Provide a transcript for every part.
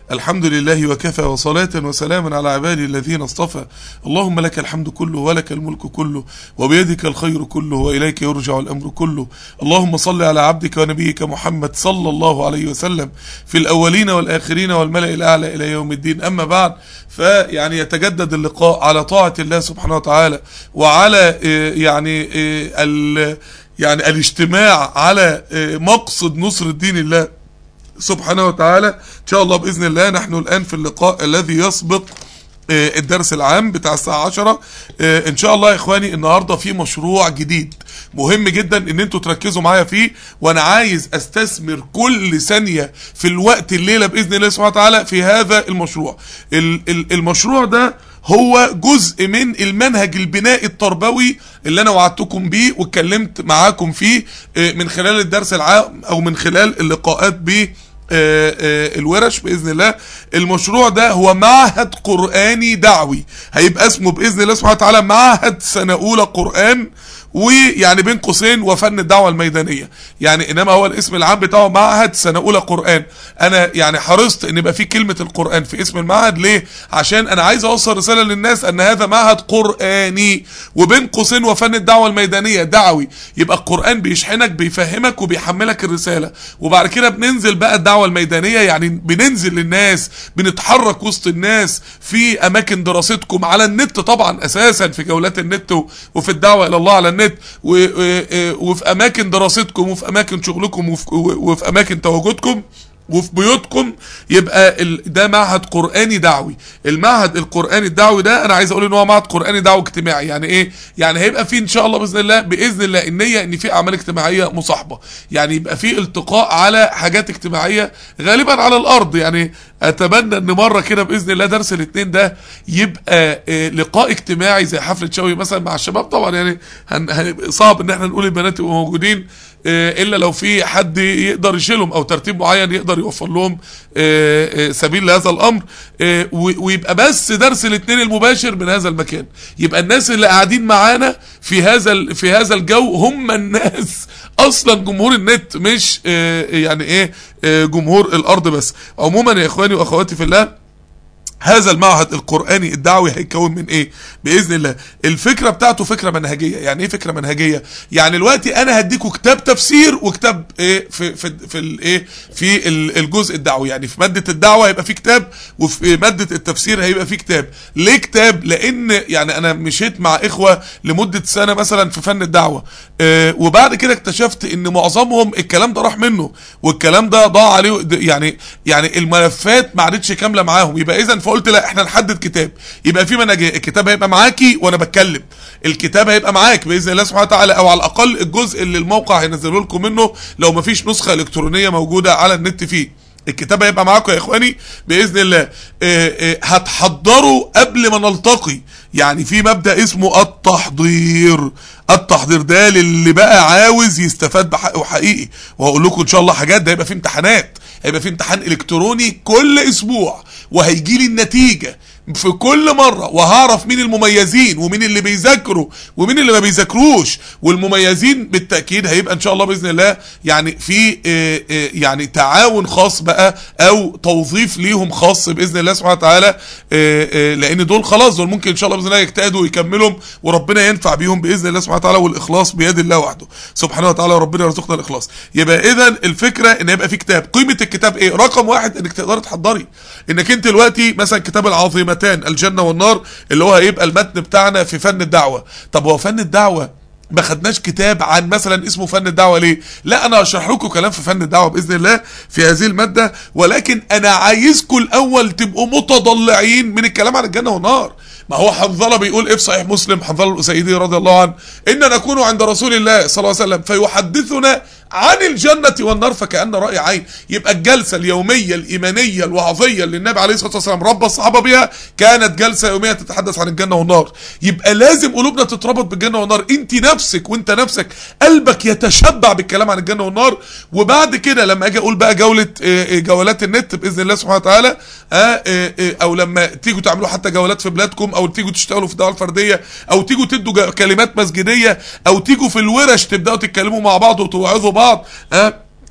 الحمد لله وكفى وصلاة وسلاما على عبادي الذين اصطفى اللهم لك الحمد كله ولك الملك كله وبيدك الخير كله وإليك يرجع الأمر كله اللهم صل على عبدك ونبيك محمد صلى الله عليه وسلم في الأولين والآخرين والملأ الأعلى إلى يوم الدين أما بعد فيعني يتجدد اللقاء على طاعة الله سبحانه وتعالى وعلى آه، يعني آه، ال يعني الاجتماع على آه، مقصد نصر الدين الله سبحانه وتعالى ان شاء الله باذن الله نحن الان في اللقاء الذي يسبق آه، الدرس العام بتاع الساعة 10 آه، ان شاء الله يا اخواني النهاردة في مشروع جديد مهم جدا ان انتوا تركزوا معايا فيه وانا عايز استثمر كل ثانية في الوقت الليلة باذن الله سبحانه وتعالى في هذا المشروع ال- ال- المشروع ده هو جزء من المنهج البنائي التربوي اللي انا وعدتكم بيه واتكلمت معاكم فيه آه، من خلال الدرس العام او من خلال اللقاءات ب آه، آه، الورش باذن الله المشروع ده هو معهد قراني دعوي هيبقى اسمه باذن الله سبحانه وتعالى معهد سنه اولى قران ويعني بين قوسين وفن الدعوه الميدانيه يعني انما هو الاسم العام بتاعه معهد سنه اولى قران انا يعني حرصت ان يبقى فيه كلمه القران في اسم المعهد ليه عشان انا عايز اوصل رساله للناس ان هذا معهد قراني وبين قوسين وفن الدعوه الميدانيه دعوي يبقى القران بيشحنك بيفهمك وبيحملك الرساله وبعد كده بننزل بقى الدعوه الميدانيه يعني بننزل للناس بنتحرك وسط الناس في اماكن دراستكم على النت طبعا اساسا في جولات النت و- وفي الدعوه الى الله على النت و- و- وفي اماكن دراستكم وفي اماكن شغلكم وفي, وفي اماكن تواجدكم وفي بيوتكم يبقى ال... ده معهد قرآني دعوي المعهد القرآني الدعوي ده انا عايز اقول ان هو معهد قرآني دعوي اجتماعي يعني ايه يعني هيبقى فيه ان شاء الله باذن الله باذن الله النية ان في اعمال اجتماعية مصاحبة يعني يبقى فيه التقاء على حاجات اجتماعية غالبا على الارض يعني اتمنى ان مرة كده باذن الله درس الاثنين ده يبقى آه، لقاء اجتماعي زي حفلة شوي مثلا مع الشباب طبعا يعني هن... هن... صعب ان احنا نقول البنات يبقوا موجودين آه، الا لو في حد يقدر يشيلهم او ترتيب معين يقدر يوفر لهم آه، آه، سبيل لهذا الامر آه، و- ويبقى بس درس الاثنين المباشر من هذا المكان يبقى الناس اللي قاعدين معانا في هذا ال- في هذا الجو هم الناس اصلا جمهور النت مش آه، يعني ايه آه، جمهور الارض بس عموما يا اخواني واخواتي في الله هذا المعهد القرآني الدعوي هيتكون من ايه باذن الله الفكره بتاعته فكره منهجيه يعني ايه فكره منهجيه يعني دلوقتي انا هديكوا كتاب تفسير وكتاب ايه في في في الايه في ال- الجزء الدعوي يعني في ماده الدعوه هيبقى في كتاب وفي ماده التفسير هيبقى في كتاب ليه كتاب لان يعني انا مشيت مع اخوه لمده سنه مثلا في فن الدعوه آه وبعد كده اكتشفت ان معظمهم الكلام ده راح منه والكلام ده ضاع عليه د- يعني يعني الملفات ما عادتش كامله معاهم يبقى اذا فقلت لا احنا نحدد كتاب يبقى في منهجيه الكتاب هيبقى معاكي وانا بتكلم الكتاب هيبقى معاك باذن الله سبحانه وتعالى او على الاقل الجزء اللي الموقع هينزله لكم منه لو ما فيش نسخه الكترونيه موجوده على النت فيه الكتاب هيبقى معاكم يا اخواني باذن الله آه، آه، هتحضروا قبل ما نلتقي يعني في مبدا اسمه التحضير التحضير ده للي بقى عاوز يستفاد بحقه حقيقي وهقول لكم ان شاء الله حاجات ده هيبقى في امتحانات هيبقى في امتحان الكتروني كل اسبوع وهيجي لي النتيجه في كل مرة وهعرف مين المميزين ومين اللي بيذاكروا ومين اللي ما بيذاكروش والمميزين بالتأكيد هيبقى ان شاء الله بإذن الله يعني في آه، آه، يعني تعاون خاص بقى او توظيف ليهم خاص بإذن الله سبحانه وتعالى آه، آه، لان دول خلاص دول ممكن ان شاء الله بإذن الله يجتهدوا ويكملوا وربنا ينفع بيهم بإذن الله سبحانه وتعالى والإخلاص بيد الله وحده سبحانه وتعالى ربنا يرزقنا الإخلاص يبقى إذا الفكرة ان يبقى في كتاب قيمة الكتاب ايه رقم واحد انك تقدري تحضري انك انت دلوقتي مثلا كتاب العظيمتان الجنة والنار اللي هو هيبقى المتن بتاعنا في فن الدعوة طب هو فن الدعوة ما خدناش كتاب عن مثلا اسمه فن الدعوه ليه لا انا هشرح لكم كلام في فن الدعوه باذن الله في هذه الماده ولكن انا عايزكم الاول تبقوا متضلعين من الكلام عن الجنه والنار ما هو حنظله بيقول ايه في صحيح مسلم حنظله الاسيدي رضي الله عنه ان نكون عند رسول الله صلى الله عليه وسلم فيحدثنا عن الجنة والنار فكأن رأي عين يبقى الجلسة اليومية الإيمانية الوعظية اللي النبي عليه الصلاة والسلام ربى الصحابة بيها كانت جلسة يومية تتحدث عن الجنة والنار يبقى لازم قلوبنا تتربط بالجنة والنار انت نفسك وانت نفسك قلبك يتشبع بالكلام عن الجنة والنار وبعد كده لما اجي اقول بقى جولة آه، آه، جولات النت بإذن الله سبحانه وتعالى آه، آه، آه، او لما تيجوا تعملوا حتى جولات في بلادكم او تيجوا تشتغلوا في الدعوة الفردية او تيجوا تدوا جا- كلمات مسجدية او تيجوا في الورش تبداوا تتكلموا مع بعض وتوعظوا بعض ها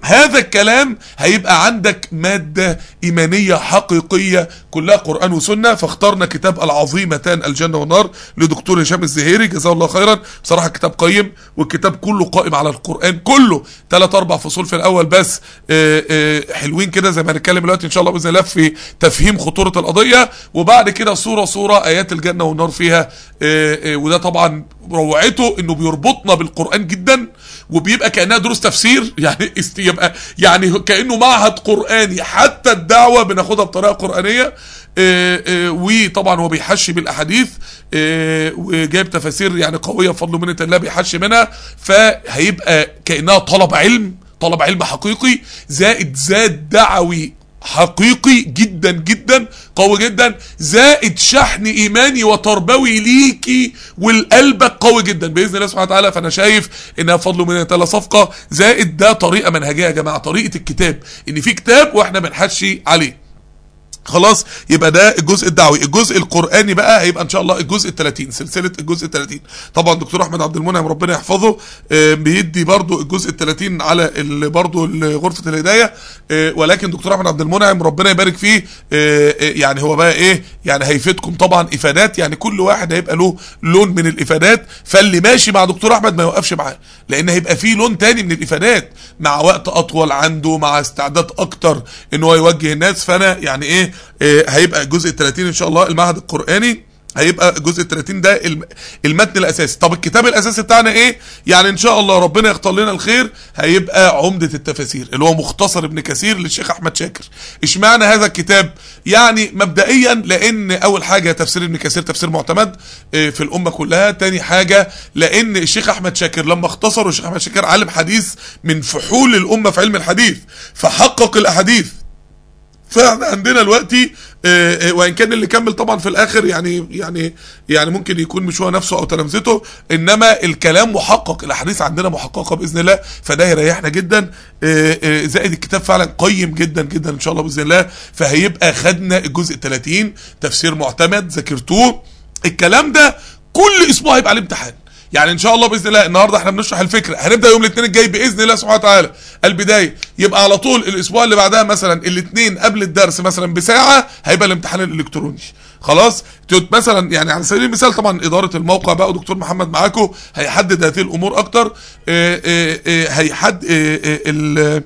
هذا الكلام هيبقى عندك مادة إيمانية حقيقية كلها قرآن وسنة فاخترنا كتاب العظيمتان الجنة والنار لدكتور هشام الزهيري جزاه الله خيرا بصراحة كتاب قيم والكتاب كله قائم على القرآن كله ثلاث أربع فصول في الأول بس آه، آه، حلوين كده زي ما هنتكلم دلوقتي إن شاء الله بإذن الله في تفهيم خطورة القضية وبعد كده صورة صورة آيات الجنة والنار فيها آه، آه، وده طبعا روعته انه بيربطنا بالقران جدا وبيبقى كانها دروس تفسير يعني است- يبقى يعني كانه معهد قراني حتى الدعوه بناخدها بطريقه قرانيه آه، آه، وطبعا هو بيحشي بالاحاديث آه، وجايب تفاسير يعني قويه بفضل منه الله بيحشي منها فهيبقى كانها طلب علم طلب علم حقيقي زائد زاد دعوي حقيقي جدا جدا قوي جدا زائد شحن ايماني وتربوي ليكي ولقلبك قوي جدا باذن الله سبحانه وتعالى فانا شايف انها فضل من الله صفقه زائد ده طريقه منهجيه يا جماعه طريقه الكتاب ان في كتاب واحنا بنحشي عليه خلاص يبقى ده الجزء الدعوي الجزء القراني بقى هيبقى ان شاء الله الجزء ال 30 سلسله الجزء ال 30 طبعا دكتور احمد عبد المنعم ربنا يحفظه آه، بيدي برضو الجزء ال 30 على ال- برضو ال- غرفه الهدايه آه، ولكن دكتور احمد عبد المنعم ربنا يبارك فيه آه، آه، يعني هو بقى ايه يعني هيفيدكم طبعا افادات يعني كل واحد هيبقى له لون من الافادات فاللي ماشي مع دكتور احمد ما يوقفش معاه لان هيبقى فيه لون تاني من الافادات مع وقت اطول عنده مع استعداد اكتر ان هو يوجه الناس فانا يعني ايه آه، هيبقى الجزء ال 30 ان شاء الله المعهد القراني هيبقى الجزء ال 30 ده الم- المتن الاساسي طب الكتاب الاساسي بتاعنا ايه يعني ان شاء الله ربنا يختار لنا الخير هيبقى عمدة التفاسير اللي هو مختصر ابن كثير للشيخ احمد شاكر اشمعنى هذا الكتاب يعني مبدئيا لان اول حاجة تفسير ابن كثير تفسير معتمد آه، في الامة كلها تاني حاجة لان الشيخ احمد شاكر لما اختصر والشيخ احمد شاكر عالم حديث من فحول الامة في علم الحديث فحقق الاحاديث فاحنا عندنا دلوقتي آه، آه، وان كان اللي كمل طبعا في الاخر يعني يعني يعني ممكن يكون مش هو نفسه او تلامذته انما الكلام محقق الاحاديث عندنا محققه باذن الله فده يريحنا جدا آه، آه، زائد الكتاب فعلا قيم جدا جدا ان شاء الله باذن الله فهيبقى خدنا الجزء ال 30 تفسير معتمد ذاكرتوه الكلام ده كل اسبوع هيبقى عليه امتحان يعني ان شاء الله باذن الله النهارده احنا بنشرح الفكره هنبدا يوم الاثنين الجاي باذن الله سبحانه وتعالى البدايه يبقى على طول الاسبوع اللي بعدها مثلا الاثنين قبل الدرس مثلا بساعه هيبقى الامتحان الالكتروني خلاص تت- مثلا يعني على سبيل المثال طبعا اداره الموقع بقى ودكتور محمد معاكم هيحدد هذه الامور اكتر آه، آه، آه، هيحد آه، آه، ال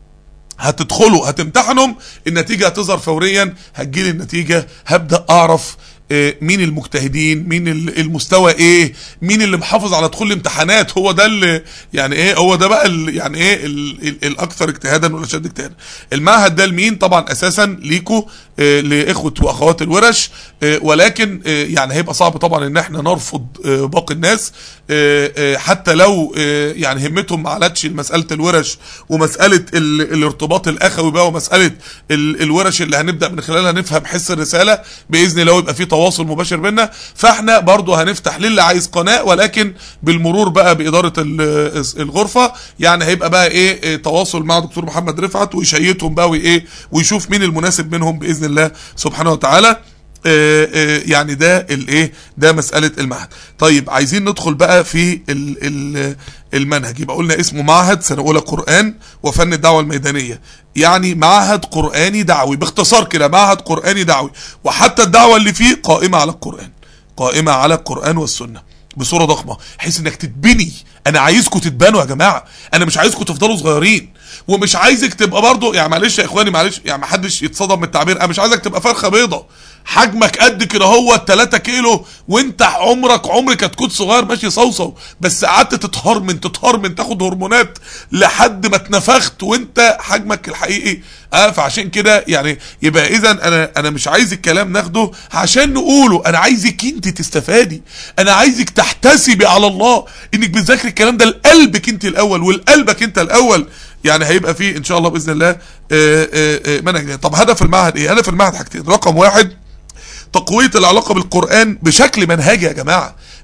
هتدخلوا هتمتحنوا النتيجة هتظهر فوريا هتجيلي النتيجة هبدأ أعرف آه، مين المجتهدين مين ال- المستوى ايه مين اللي محافظ على دخول الامتحانات هو ده اللي يعني ايه هو ده بقى ال- يعني ايه ال- ال- الاكثر اجتهادا والاشد اجتهادا المعهد ده لمين طبعا اساسا ليكوا آه، لاخوه واخوات الورش آه، ولكن آه، يعني هيبقى صعب طبعا ان احنا نرفض آه، باقي الناس آه، آه، حتى لو آه، يعني همتهم ما علتش مساله الورش ومساله ال- الارتباط الاخوي بقى ومساله ال- الورش اللي هنبدا من خلالها نفهم حس الرساله باذن الله يبقى في تواصل مباشر بينا فاحنا برضو هنفتح للي عايز قناه ولكن بالمرور بقى باداره ال- الغرفه يعني هيبقى بقى ايه إيه تواصل مع دكتور محمد رفعت ويشيتهم بقى وايه ويشوف مين المناسب منهم باذن الله سبحانه وتعالى آه، آه، يعني ده الايه ده مساله المعهد طيب عايزين ندخل بقى في ال ال المنهج يبقى قلنا اسمه معهد سنه اولى قران وفن الدعوه الميدانيه يعني معهد قراني دعوي باختصار كده معهد قراني دعوي وحتى الدعوه اللي فيه قائمه على القران قائمه على القران والسنه بصوره ضخمه بحيث انك تتبني انا عايزكم تتبنوا يا جماعه انا مش عايزكم تفضلوا صغيرين ومش عايزك تبقى برضو يعني معلش يا اخواني معلش يعني ما حدش يتصدم من التعبير انا مش عايزك تبقى فرخه بيضه حجمك قد كده هو 3 كيلو وانت عمرك عمرك هتكون صغير ماشي صوصو بس قعدت تتهرمن تتهرمن تاخد هرمونات لحد ما اتنفخت وانت حجمك الحقيقي اه فعشان كده يعني يبقى اذا انا انا مش عايز الكلام ناخده عشان نقوله انا عايزك انت تستفادي انا عايزك تحتسبي على الله انك بتذاكري الكلام ده لقلبك انت الاول ولقلبك انت الاول يعني هيبقى فيه ان شاء الله باذن الله آه، آه، آه، منهج جديد. طب هدف المعهد ايه هدف المعهد حاجتين رقم واحد تقوية العلاقة بالقرآن بشكل منهجي يا جماعة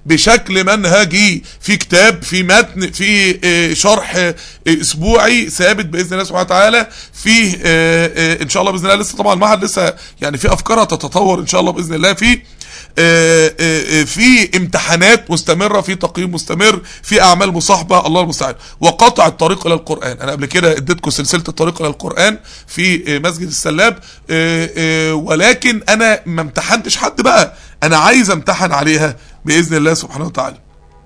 بشكل منهجي في كتاب في متن في آه، شرح آه، اسبوعي ثابت باذن الله سبحانه وتعالى فيه آه، آه، ان شاء الله باذن الله لسه طبعا المعهد لسه يعني في افكار تتطور ان شاء الله باذن الله فيه آه، آه، آه، في امتحانات مستمره في تقييم مستمر في اعمال مصاحبه الله المستعان وقطع الطريق الى القران انا قبل كده اديتكم سلسله الطريق الى القران في آه، مسجد السلاب آه، آه، ولكن انا ما امتحنتش حد بقى انا عايز امتحن عليها باذن الله سبحانه وتعالى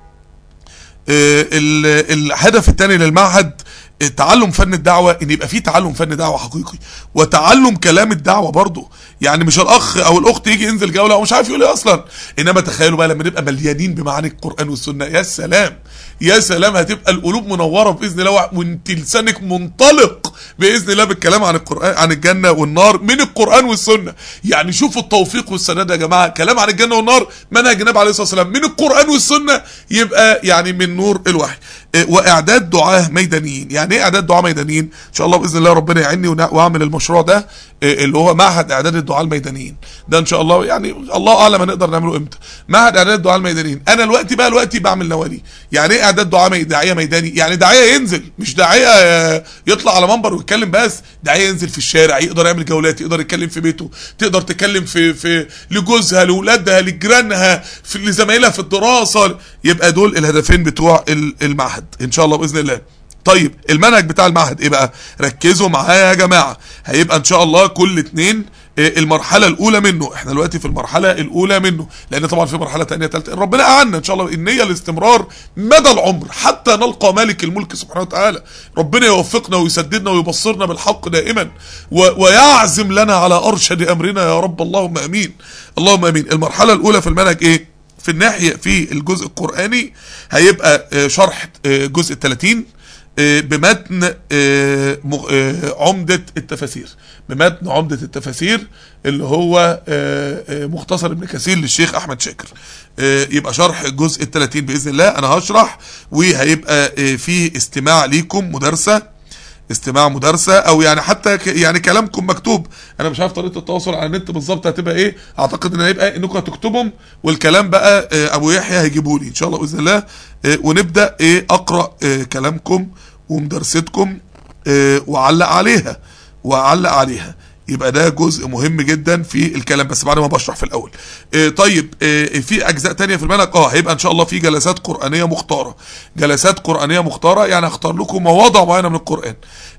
آه، ال- الهدف الثاني للمعهد آه، تعلم فن الدعوة ان يبقى فيه تعلم فن دعوة حقيقي وتعلم كلام الدعوة برضه يعني مش الاخ او الاخت يجي ينزل جولة ومش عارف يقول ايه اصلا انما تخيلوا بقى لما نبقى مليانين بمعاني القرآن والسنة يا سلام يا سلام هتبقى القلوب منورة باذن الله وانت لسانك منطلق باذن الله بالكلام عن القرآن عن الجنة والنار من القرآن والسنة يعني شوفوا التوفيق والسداد يا جماعة كلام عن الجنة والنار منهج النبي عليه الصلاة والسلام من القرآن والسنة يبقى يعني من نور الوحي إيه، واعداد دعاه ميدانيين يعني ايه اعداد دعاه ميدانيين ان شاء الله باذن الله ربنا يعيني ونع- واعمل المشروع ده إيه، اللي هو معهد اعداد الدعاه الميدانيين ده ان شاء الله يعني الله اعلم هنقدر نعمله امتى معهد اعداد الدعاه الميدانيين انا دلوقتي بقى دلوقتي بعمل نوادي يعني ايه اعداد دعاه مي- داعيه ميداني يعني داعيه ينزل مش داعيه آه، يطلع على منبر ويتكلم بس داعيه ينزل في الشارع يقدر يعمل جولات يقدر يتكلم في بيته تقدر تتكلم في في لجوزها لاولادها لجيرانها في لزمايلها في الدراسه يبقى دول الهدفين بتوع ال- المعهد ان شاء الله باذن الله طيب المنهج بتاع المعهد ايه بقى ركزوا معايا يا جماعه هيبقى ان شاء الله كل اتنين آه، المرحلة الأولى منه احنا دلوقتي في المرحلة الأولى منه لأن طبعا في مرحلة تانية تالتة ربنا أعنا إن شاء الله النية الاستمرار مدى العمر حتى نلقى مالك الملك سبحانه وتعالى ربنا يوفقنا ويسددنا ويبصرنا بالحق دائما و- ويعزم لنا على أرشد أمرنا يا رب اللهم أمين اللهم أمين المرحلة الأولى في المنهج إيه في الناحية في الجزء القرآني هيبقى آه، شرح آه، جزء 30 آه، بمتن آه، مغ- آه، عمدة التفاسير بمتن عمدة التفاسير اللي هو آه، آه، مختصر ابن كثير للشيخ أحمد شاكر آه، يبقى شرح الجزء الثلاثين بإذن الله أنا هشرح وهيبقى آه، في استماع ليكم مدرسة استماع مدرسة او يعني حتى ك يعني كلامكم مكتوب انا مش عارف طريقة التواصل على النت بالظبط هتبقى ايه اعتقد ان هيبقى انكم هتكتبهم والكلام بقى آه، ابو يحيى هيجيبوا لي ان شاء الله باذن الله آه، ونبدا ايه اقرا آه، كلامكم ومدرستكم آه، واعلق عليها واعلق عليها يبقى ده جزء مهم جدا في الكلام بس بعد ما بشرح في الاول آه، طيب آه، في اجزاء تانية في المنهج اه هيبقى ان شاء الله في جلسات قرانيه مختاره جلسات قرانيه مختاره يعني اختار لكم مواضع معينه من القران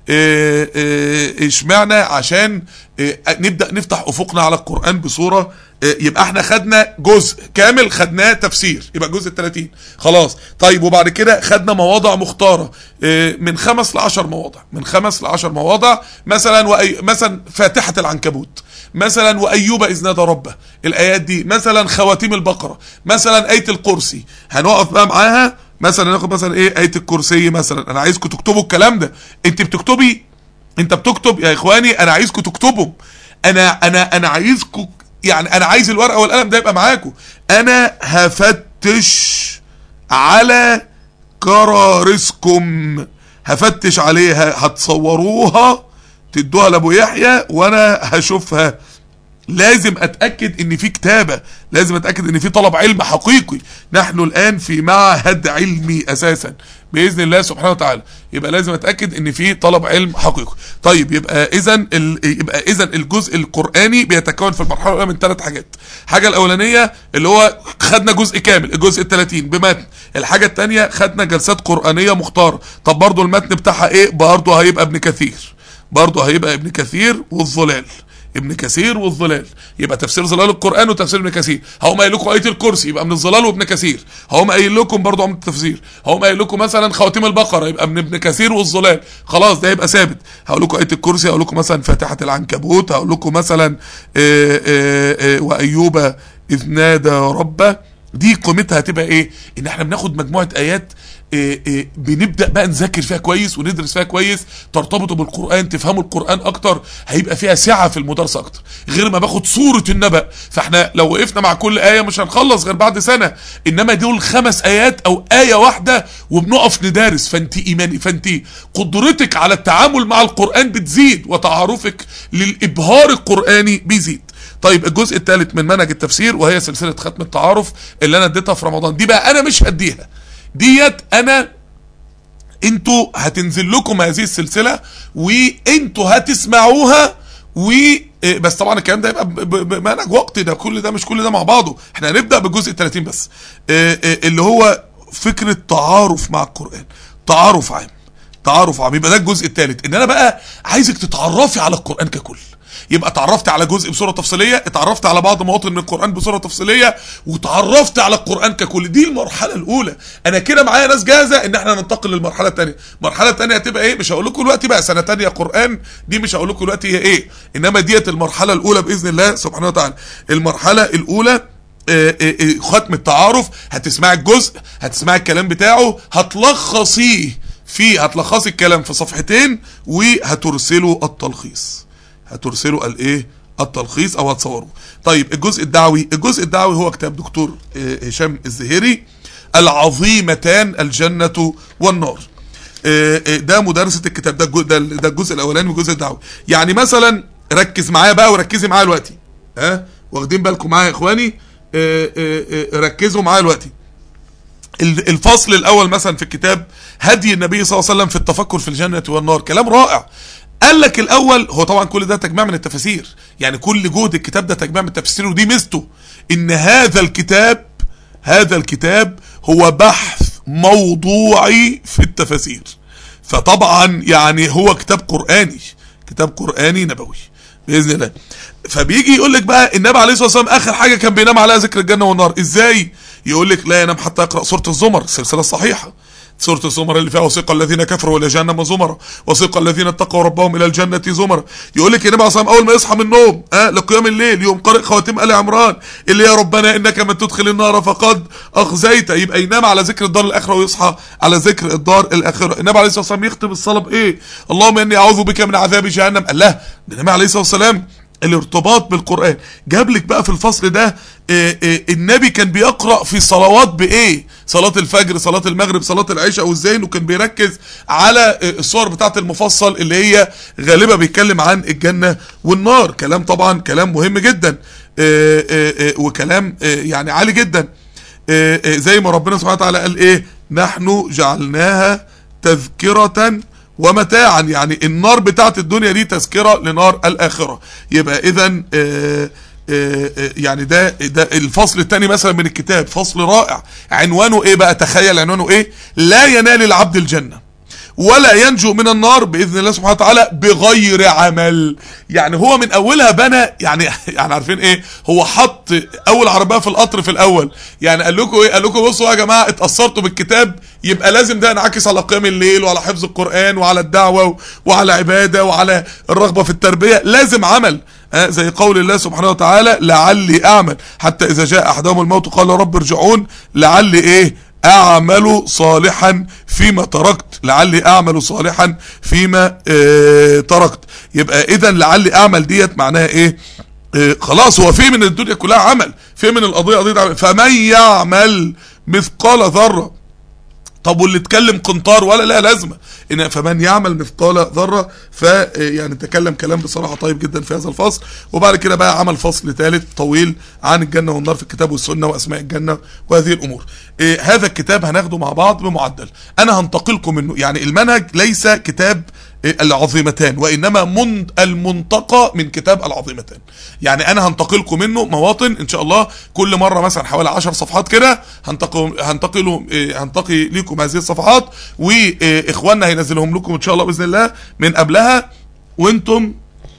آه، آه، اشمعنى عشان آه، نبدا نفتح افقنا على القران بصوره آه، يبقى احنا خدنا جزء كامل خدناه تفسير يبقى الجزء ال 30 خلاص طيب وبعد كده خدنا مواضع مختاره آه، من خمس ل 10 مواضع من خمس ل 10 مواضع مثلا وأي مثلا فاتحه العنكبوت مثلا وايوب اذ نادى ربه الايات دي مثلا خواتيم البقره مثلا ايه الكرسي هنقف بقى معاها مثلا ناخد مثلا ايه ايه الكرسي مثلا انا عايزكم تكتبوا الكلام ده انت بتكتبي انت بتكتب يا اخواني انا عايزكم تكتبوا انا انا انا عايزكم يعني انا عايز الورقه والقلم ده يبقى معاكم انا هفتش على كرارسكم هفتش عليها هتصوروها تدوها لابو يحيى وانا هشوفها لازم اتاكد ان في كتابه لازم اتاكد ان في طلب علم حقيقي نحن الان في معهد علمي اساسا باذن الله سبحانه وتعالى يبقى لازم اتاكد ان في طلب علم حقيقي طيب يبقى اذا ال... يبقى اذا الجزء القراني بيتكون في المرحله الاولى من ثلاث حاجات الحاجه الاولانيه اللي هو خدنا جزء كامل الجزء ال 30 بمتن الحاجه الثانيه خدنا جلسات قرانيه مختاره طب برضو المتن بتاعها ايه برضو هيبقى ابن كثير برضو هيبقى ابن كثير والظلال ابن كثير والظلال يبقى تفسير ظلال القران وتفسير ابن كثير هقوم قايل لكم ايه الكرسي يبقى من الظلال وابن كثير هقوم قايل لكم برضه عمد التفسير هقوم قايل لكم مثلا خواتيم البقره يبقى من ابن كثير والظلال خلاص ده يبقى ثابت هقول لكم ايه الكرسي هقول لكم مثلا فاتحه العنكبوت هقول لكم مثلا آه، آه، آه، وايوب اذ نادى ربه دي قيمتها هتبقى ايه ان احنا بناخد مجموعه ايات إيه إيه بنبدا بقى نذاكر فيها كويس وندرس فيها كويس ترتبطوا بالقران تفهموا القران اكتر هيبقى فيها سعه في المدرسه اكتر غير ما باخد صوره النبأ فاحنا لو وقفنا مع كل ايه مش هنخلص غير بعد سنه انما دول خمس ايات او ايه واحده وبنقف ندارس فانت ايماني فانت قدرتك على التعامل مع القران بتزيد وتعارفك للابهار القراني بيزيد طيب الجزء الثالث من منهج التفسير وهي سلسله ختم التعارف اللي انا اديتها في رمضان دي بقى انا مش هديها ديت انا انتوا هتنزل لكم هذه السلسله وانتوا هتسمعوها و إيه، بس طبعا الكلام ده يبقى ب- ب- بمنهج وقت ده كل ده مش كل ده مع بعضه احنا هنبدا بالجزء 30 بس إيه، إيه، اللي هو فكره تعارف مع القران تعارف عام تعارف عام يبقى ده الجزء الثالث ان انا بقى عايزك تتعرفي على القران ككل يبقى اتعرفت على جزء بصوره تفصيليه اتعرفت على بعض مواطن من القران بصوره تفصيليه وتعرفت على القران ككل دي المرحله الاولى انا كده معايا ناس جاهزه ان احنا ننتقل للمرحله الثانيه المرحله الثانيه هتبقى ايه مش هقول لكم دلوقتي بقى سنه ثانيه قران دي مش هقول لكم دلوقتي هي ايه انما ديت المرحله الاولى باذن الله سبحانه وتعالى المرحله الاولى آه، آه، آه، ختم التعارف هتسمعي الجزء هتسمعي الكلام بتاعه هتلخصيه في هتلخصي الكلام في صفحتين وهترسلوا التلخيص هترسلوا الايه التلخيص او هتصوروه طيب الجزء الدعوي الجزء الدعوي هو كتاب دكتور آه، هشام الزهيري العظيمتان الجنة والنار آه، آه، ده مدرسة الكتاب ده الجو- ده ده الجزء الاولاني من الجزء الدعوي يعني مثلا ركز معايا بقى وركزي معايا دلوقتي ها واخدين بالكم معايا يا اخواني آه، آه، آه، ركزوا معايا دلوقتي ال- الفصل الاول مثلا في الكتاب هدي النبي صلى الله عليه وسلم في التفكر في الجنه والنار كلام رائع قال لك الاول هو طبعا كل ده تجميع من التفاسير يعني كل جهد الكتاب ده تجميع من التفاسير ودي ميزته ان هذا الكتاب هذا الكتاب هو بحث موضوعي في التفاسير فطبعا يعني هو كتاب قرآني كتاب قرآني نبوي بإذن الله فبيجي يقول لك بقى النبي عليه الصلاة والسلام آخر حاجة كان بينام عليها ذكر الجنة والنار إزاي يقول لك لا ينام حتى يقرأ سورة الزمر السلسلة الصحيحة سورة الزمر اللي فيها وسيق الذين كفروا إلى جهنم زمرا وسيق الذين اتقوا ربهم إلى الجنة زمرا يقول لك النبي عليه الصلاة والسلام أول ما يصحى من النوم آه لقيام الليل يوم قارئ خواتيم آل عمران اللي يا ربنا إنك من تدخل النار فقد أخزيت يبقى ينام على ذكر الدار الآخرة ويصحى على ذكر الدار الآخرة النبي عليه الصلاة والسلام يختم الصلاة بإيه اللهم إني أعوذ بك من عذاب جهنم قال لا ده النبي عليه الصلاة والسلام الارتباط بالقرآن جاب لك بقى في الفصل ده آه، آه، النبي كان بيقرأ في صلوات بإيه صلاة الفجر صلاة المغرب صلاة العشاء والزين وكان بيركز على آه، الصور بتاعة المفصل اللي هي غالبا بيتكلم عن الجنة والنار كلام طبعا كلام مهم جدا آه، آه، آه، وكلام آه، يعني عالي جدا آه، آه، زي ما ربنا سبحانه وتعالى قال ايه نحن جعلناها تذكرة ومتاعا يعني النار بتاعت الدنيا دي تذكرة لنار الآخرة يبقى إذا يعني ده ده الفصل الثاني مثلا من الكتاب فصل رائع عنوانه ايه بقى تخيل عنوانه ايه لا ينال العبد الجنه ولا ينجو من النار باذن الله سبحانه وتعالى بغير عمل يعني هو من اولها بنى يعني يعني عارفين ايه هو حط اول عربيه في القطر في الاول يعني قال لكم ايه قال لكم بصوا يا جماعه اتاثرتوا بالكتاب يبقى لازم ده ينعكس على قيام الليل وعلى حفظ القران وعلى الدعوه وعلى عباده وعلى الرغبه في التربيه لازم عمل آه زي قول الله سبحانه وتعالى لعلي اعمل حتى اذا جاء احدهم الموت قال رب ارجعون لعلي ايه اعمل صالحا فيما تركت لعلي اعمل صالحا فيما اه تركت يبقى اذا لعلي اعمل ديت معناها ايه اه خلاص هو في من الدنيا كلها عمل في من القضيه قضيه عمل فمن يعمل مثقال ذره طب واللي اتكلم قنطار ولا لا لازمه ان فمن يعمل مثقال ذره ف يعني تكلم كلام بصراحه طيب جدا في هذا الفصل وبعد كده بقى عمل فصل ثالث طويل عن الجنه والنار في الكتاب والسنه واسماء الجنه وهذه الامور إيه هذا الكتاب هناخده مع بعض بمعدل انا هنتقلكم منه يعني المنهج ليس كتاب العظيمتان وانما من المنتقى من كتاب العظيمتان يعني انا هنتقلكم منه مواطن ان شاء الله كل مره مثلا حوالي 10 صفحات كده هنتقل هنتقلوا هنتقي لكم هذه الصفحات واخواننا هينزلهم لكم ان شاء الله باذن الله من قبلها وانتم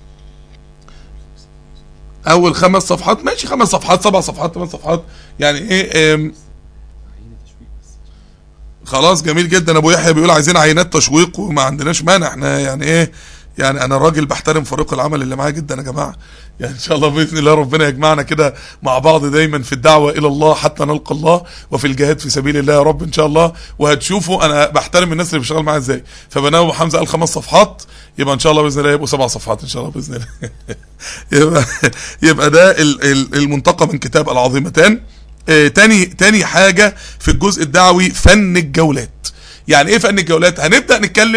اول خمس صفحات ماشي خمس صفحات سبع صفحات ثمان صفحات يعني ايه خلاص جميل جدا ابو يحيى بيقول عايزين عينات تشويق وما عندناش مانع احنا يعني ايه يعني انا راجل بحترم فريق العمل اللي معايا جدا يا جماعه يعني ان شاء الله باذن الله ربنا يجمعنا كده مع بعض دايما في الدعوه الى الله حتى نلقى الله وفي الجهاد في سبيل الله يا رب ان شاء الله وهتشوفوا انا بحترم الناس اللي بيشتغل معايا ازاي فبناء ابو حمزه قال خمس صفحات يبقى ان شاء الله باذن الله يبقوا سبع صفحات ان شاء الله باذن الله يبقى يبقى ده المنتقى من كتاب العظيمتان آه تاني تاني حاجة في الجزء الدعوي فن الجولات يعني ايه فن الجولات هنبدأ نتكلم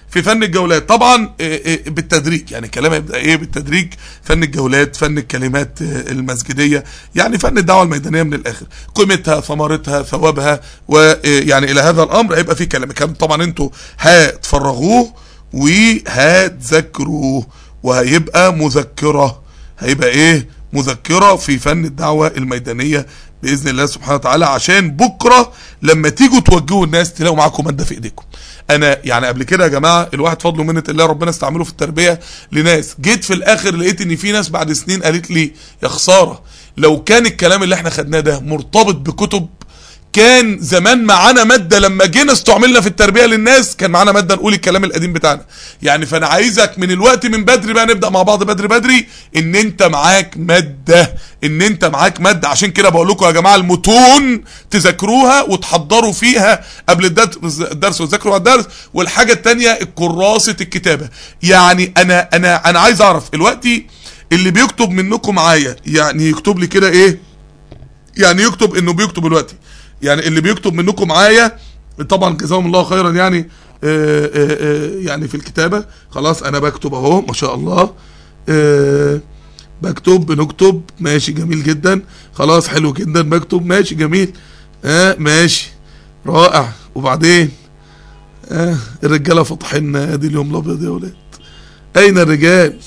في فن الجولات طبعا إيه إيه بالتدريج يعني كلام يبدا ايه بالتدريج فن الجولات فن الكلمات آه، المسجديه يعني فن الدعوه الميدانيه من الاخر قيمتها ثمرتها ثوابها ويعني الى هذا الامر هيبقى في كلام كلام طبعا انتوا هتفرغوه وهتذاكروه وهيبقى مذكره هيبقى ايه مذكره في فن الدعوه الميدانيه باذن الله سبحانه وتعالى عشان بكره لما تيجوا توجهوا الناس تلاقوا معاكم ماده في ايديكم انا يعني قبل كده يا جماعه الواحد فضل ومنه الله ربنا استعمله في التربيه لناس جيت في الاخر لقيت ان في ناس بعد سنين قالت لي يا خساره لو كان الكلام اللي احنا خدناه ده مرتبط بكتب كان زمان معانا ماده لما جينا استعملنا في التربيه للناس كان معانا ماده نقول الكلام القديم بتاعنا يعني فانا عايزك من الوقت من بدري بقى نبدا مع بعض بدري بدري ان انت معاك ماده ان انت معاك ماده عشان كده بقول لكم يا جماعه المتون تذاكروها وتحضروا فيها قبل الدرس الدرس وتذاكروا على الدرس والحاجه الثانيه كراسه الكتابه يعني انا انا انا عايز اعرف دلوقتي اللي بيكتب منكم معايا يعني يكتب لي كده ايه يعني يكتب انه بيكتب دلوقتي يعني اللي بيكتب منكم معايا طبعا جزاهم الله خيرا يعني آه، آه، آه، يعني في الكتابة خلاص انا بكتب اهو ما شاء الله آه، بكتب بنكتب ماشي جميل جدا خلاص حلو جدا بكتب ماشي جميل اه ماشي رائع وبعدين اه الرجاله فاتحين ادي اليوم الابيض يا ولاد اين الرجال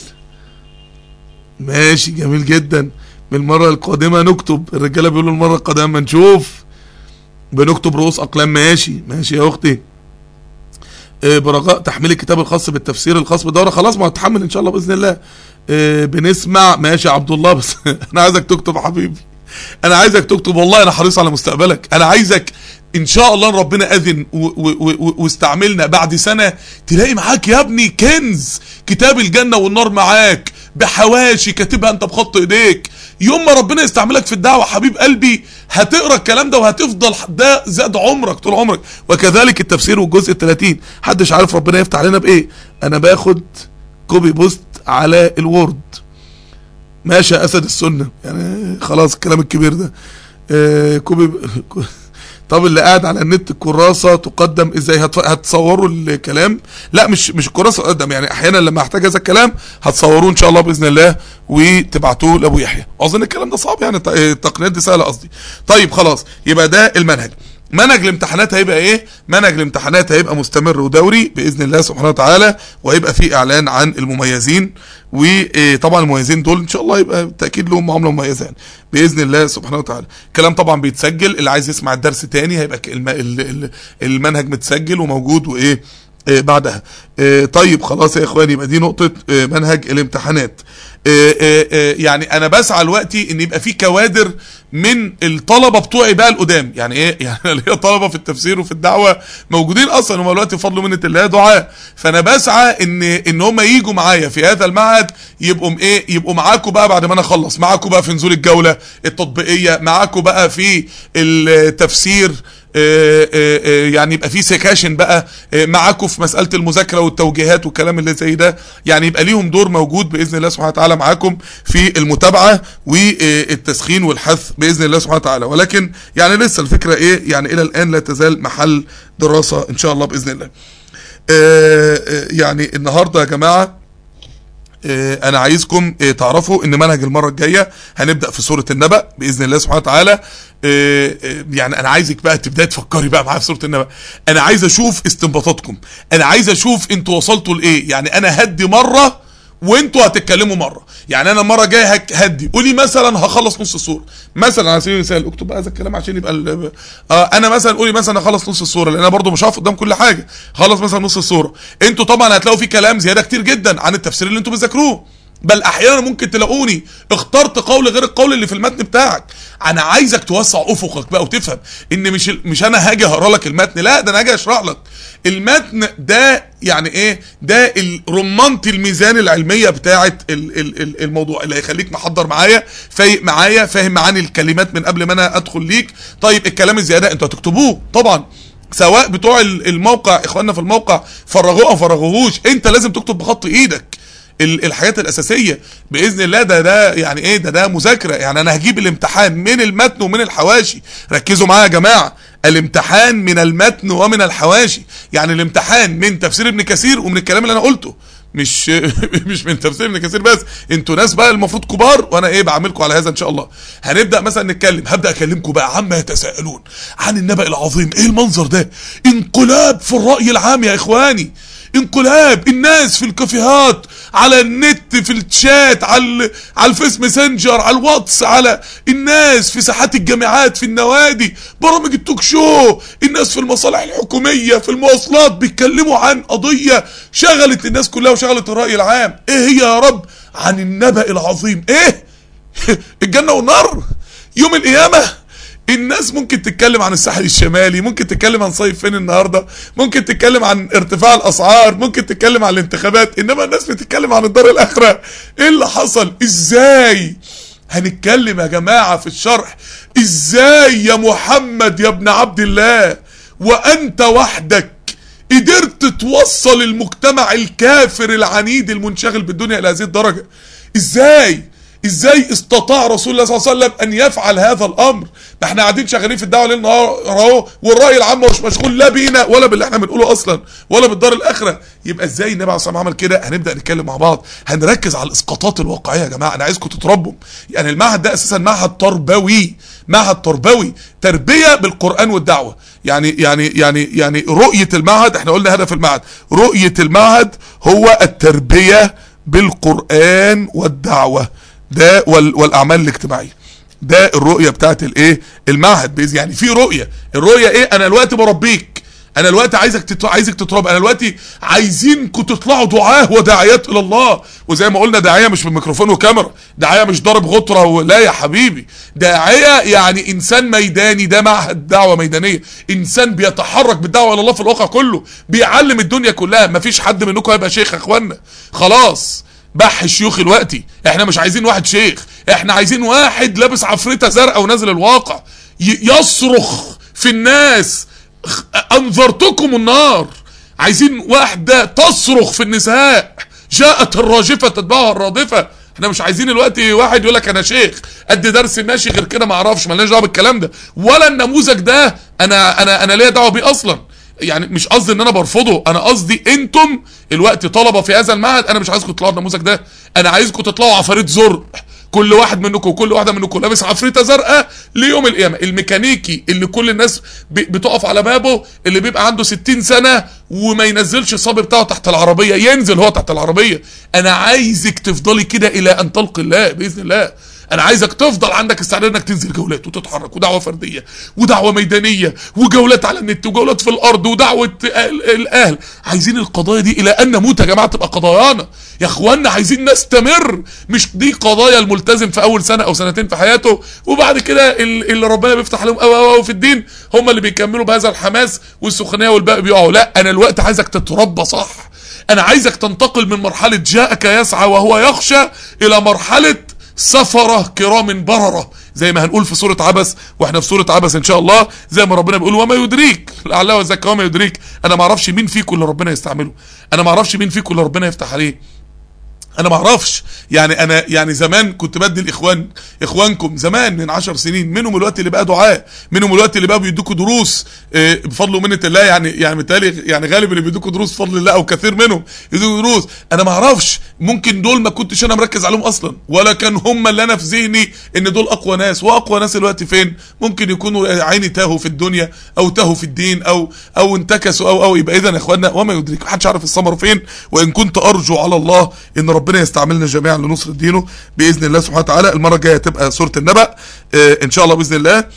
ماشي جميل جدا من المره القادمه نكتب الرجاله بيقولوا المره القادمه ما نشوف بنكتب رؤوس اقلام ماشي ماشي يا اختي آه، برجاء تحميل الكتاب الخاص بالتفسير الخاص بالدوره خلاص ما هتحمل ان شاء الله باذن الله آه، بنسمع ماشي يا عبد الله بس انا عايزك تكتب يا حبيبي انا عايزك تكتب والله انا حريص على مستقبلك انا عايزك ان شاء الله إن ربنا اذن و- و- و- واستعملنا بعد سنه تلاقي معاك يا ابني كنز كتاب الجنه والنار معاك بحواشي كاتبها انت بخط ايديك يوم ما ربنا يستعملك في الدعوه حبيب قلبي هتقرا الكلام ده وهتفضل ده زاد عمرك طول عمرك وكذلك التفسير والجزء ال 30 محدش عارف ربنا يفتح علينا بايه انا باخد كوبي بوست على الوورد ماشي يا اسد السنه يعني خلاص الكلام الكبير ده آه كوبي طب اللي قاعد على النت الكراسه تقدم ازاي هت- هتصوروا الكلام لا مش مش الكراسه تقدم يعني احيانا لما احتاج هذا الكلام هتصوروه ان شاء الله باذن الله وتبعتوه لابو يحيى اظن الكلام ده صعب يعني الت- التقنيات دي سهله قصدي طيب خلاص يبقى ده المنهج منهج الامتحانات هيبقى ايه منهج الامتحانات هيبقى مستمر ودوري باذن الله سبحانه وتعالى وهيبقى فيه اعلان عن المميزين وطبعا المميزين دول ان شاء الله يبقى بالتاكيد لهم معامله مميزه يعني باذن الله سبحانه وتعالى الكلام طبعا بيتسجل اللي عايز يسمع الدرس تاني هيبقى ك- الم- ال- ال- المنهج متسجل وموجود وايه آه، بعدها آه، طيب خلاص يا اخواني يبقى دي نقطه آه، منهج الامتحانات آه، آه، آه، يعني انا بسعى دلوقتي ان يبقى في كوادر من الطلبه بتوعي بقى القدام يعني ايه يعني انا ليا طلبه في التفسير وفي الدعوه موجودين اصلا هم دلوقتي بفضل منه الله دعاء فانا بسعى ان ان هم يجوا معايا في هذا المعهد يبقوا م- ايه يبقوا معاكم بقى بعد ما انا اخلص معاكم بقى في نزول الجوله التطبيقيه معاكم بقى في التفسير آه، آه، آه، يعني يبقى في سكاشن بقى آه، معاكم في مساله المذاكره والتوجيهات والكلام اللي زي ده يعني يبقى ليهم دور موجود باذن الله سبحانه وتعالى معاكم في المتابعه والتسخين والحث باذن الله سبحانه وتعالى ولكن يعني لسه الفكره ايه يعني الى الان لا تزال محل دراسه ان شاء الله باذن الله آه، آه، يعني النهارده يا جماعه آه، انا عايزكم آه، تعرفوا ان منهج المره الجايه هنبدا في سوره النبأ باذن الله سبحانه وتعالى آه، آه، يعني انا عايزك بقى تبداي تفكري بقى معايا في سوره النبأ انا عايز اشوف استنباطاتكم انا عايز اشوف انتوا وصلتوا لايه يعني انا هدي مره وانتوا هتتكلموا مره يعني انا المره الجايه هك- هدي قولي مثلا هخلص نص السوره مثلا على سبيل المثال اكتب بقى هذا الكلام عشان يبقى ال- آه انا مثلا قولي مثلا هخلص نص السوره لان انا برضو مش هقف قدام كل حاجه خلص مثلا نص السوره انتوا طبعا هتلاقوا في كلام زياده كتير جدا عن التفسير اللي انتوا بتذاكروه بل احيانا ممكن تلاقوني اخترت قول غير القول اللي في المتن بتاعك انا عايزك توسع افقك بقى وتفهم ان مش مش انا هاجي هقرا لك المتن لا ده انا هاجي اشرح لك المتن ده يعني ايه ده ال- رمانه الميزان العلميه بتاعه ال- ال- ال- الموضوع اللي هيخليك محضر معايا فايق معايا فاهم معاني الكلمات من قبل ما انا ادخل ليك طيب الكلام الزياده انتوا هتكتبوه طبعا سواء بتوع ال- الموقع اخواننا في الموقع فرغوه او فرغوهوش انت لازم تكتب بخط ايدك ال- الحاجات الاساسيه باذن الله ده ده يعني ايه ده ده مذاكره يعني انا هجيب الامتحان من المتن ومن الحواشي ركزوا معايا يا جماعه الامتحان من المتن ومن الحواشي يعني الامتحان من تفسير ابن كثير ومن الكلام اللي انا قلته مش مش من تفسير ابن كثير بس انتوا ناس بقى المفروض كبار وانا ايه بعملكم على هذا ان شاء الله هنبدا مثلا نتكلم هبدا اكلمكم بقى عما يتساءلون عن النبأ العظيم ايه المنظر ده انقلاب في الرأي العام يا اخواني انقلاب الناس في الكافيهات على النت في الشات على على الفيس ماسنجر على الواتس على الناس في ساحات الجامعات في النوادي برامج التوك شو الناس في المصالح الحكوميه في المواصلات بيتكلموا عن قضيه شغلت الناس كلها وشغلت الراي العام ايه هي يا رب عن النبأ العظيم ايه الجنه والنار يوم القيامه الناس ممكن تتكلم عن الساحل الشمالي ممكن تتكلم عن صيف فين النهارده ممكن تتكلم عن ارتفاع الاسعار ممكن تتكلم عن الانتخابات انما الناس بتتكلم عن الدار الاخره ايه اللي حصل ازاي هنتكلم يا جماعه في الشرح ازاي يا محمد يا ابن عبد الله وانت وحدك قدرت توصل المجتمع الكافر العنيد المنشغل بالدنيا الى هذه الدرجه ازاي ازاي استطاع رسول الله صلى الله عليه وسلم ان يفعل هذا الامر ده احنا قاعدين شغالين في الدعوه ليل نهار اهو والراي العام مش مشغول لا بينا ولا باللي احنا بنقوله اصلا ولا بالدار الاخره يبقى ازاي النبي عليه الصلاه والسلام عمل كده هنبدا نتكلم مع بعض هنركز على الاسقاطات الواقعيه يا جماعه انا عايزكم تتربوا يعني المعهد ده اساسا معهد تربوي معهد تربوي تربيه بالقران والدعوه يعني يعني يعني يعني رؤيه المعهد احنا قلنا هدف المعهد رؤيه المعهد هو التربيه بالقران والدعوه ده وال والاعمال الاجتماعيه ده الرؤيه بتاعت الايه المعهد بإذن يعني في رؤيه الرؤيه ايه انا دلوقتي بربيك انا دلوقتي عايزك تت... عايزك تتربى انا دلوقتي عايزينكم تطلعوا دعاه وداعيات الى الله وزي ما قلنا داعيه مش بميكروفون وكاميرا داعيه مش ضارب غطره ولا يا حبيبي داعيه يعني انسان ميداني ده معهد دعوه ميدانيه انسان بيتحرك بالدعوه الى الله في الواقع كله بيعلم الدنيا كلها مفيش حد منكم هيبقى شيخ يا اخوانا خلاص بح الشيوخ الوقتي احنا مش عايزين واحد شيخ احنا عايزين واحد لابس عفريته زرقاء ونازل الواقع يصرخ في الناس انذرتكم النار عايزين واحده تصرخ في النساء جاءت الراجفه تتبعها الرادفه احنا مش عايزين الوقت واحد يقول لك انا شيخ قد درس ماشي غير كده ما اعرفش مالناش دعوه بالكلام ده ولا النموذج ده انا انا انا ليا دعوه بيه اصلا يعني مش قصدي ان انا برفضه انا قصدي انتم الوقت طلبه في هذا المعهد انا مش عايزكم تطلعوا النموذج ده انا عايزكم تطلعوا عفاريت زرق كل واحد منكم وكل واحده منكم لابس عفريته زرقاء ليوم القيامه الميكانيكي اللي كل الناس بتقف على بابه اللي بيبقى عنده 60 سنه وما ينزلش الصبي بتاعه تحت العربيه ينزل هو تحت العربيه انا عايزك تفضلي كده الى ان تلقي الله باذن الله انا عايزك تفضل عندك استعداد انك تنزل جولات وتتحرك ودعوه فرديه ودعوه ميدانيه وجولات على النت وجولات في الارض ودعوه الاهل عايزين القضايا دي الى ان نموت يا جماعه تبقى قضايانا يا اخوانا عايزين نستمر مش دي قضايا الملتزم في اول سنه او سنتين في حياته وبعد كده اللي ربنا بيفتح لهم او او في الدين هم اللي بيكملوا بهذا الحماس والسخونيه والباقي بيقعوا لا انا الوقت عايزك تتربى صح انا عايزك تنتقل من مرحله جاءك يسعى وهو يخشى الى مرحله سفرة كرام بررة زي ما هنقول في سورة عبس واحنا في سورة عبس ان شاء الله زي ما ربنا بيقول وما يدريك لعله وزكى وما يدريك انا ما اعرفش مين فيكم اللي ربنا يستعمله انا ما اعرفش مين فيكم اللي ربنا يفتح عليه انا ما اعرفش يعني انا يعني زمان كنت بدي الاخوان اخوانكم زمان من عشر سنين منهم الوقت اللي بقى دعاء منهم الوقت اللي بقى بيدوكوا دروس اه بفضل ومنه الله يعني يعني متهيألي يعني غالب اللي بيدوكوا دروس بفضل الله او كثير منهم يدوكوا دروس انا ما اعرفش ممكن دول ما كنتش انا مركز عليهم اصلا ولا كان هم اللي انا في ذهني ان دول اقوى ناس واقوى ناس الوقت فين ممكن يكونوا عيني تاهوا في الدنيا او تاهوا في الدين او او انتكسوا او او يبقى اذا يا اخوانا وما يدريك محدش عارف الثمر فين وان كنت ارجو على الله ان ربنا يستعملنا جميعا لنصرة دينه باذن الله سبحانه وتعالى المره الجايه تبقى سوره النبأ اه ان شاء الله باذن الله اه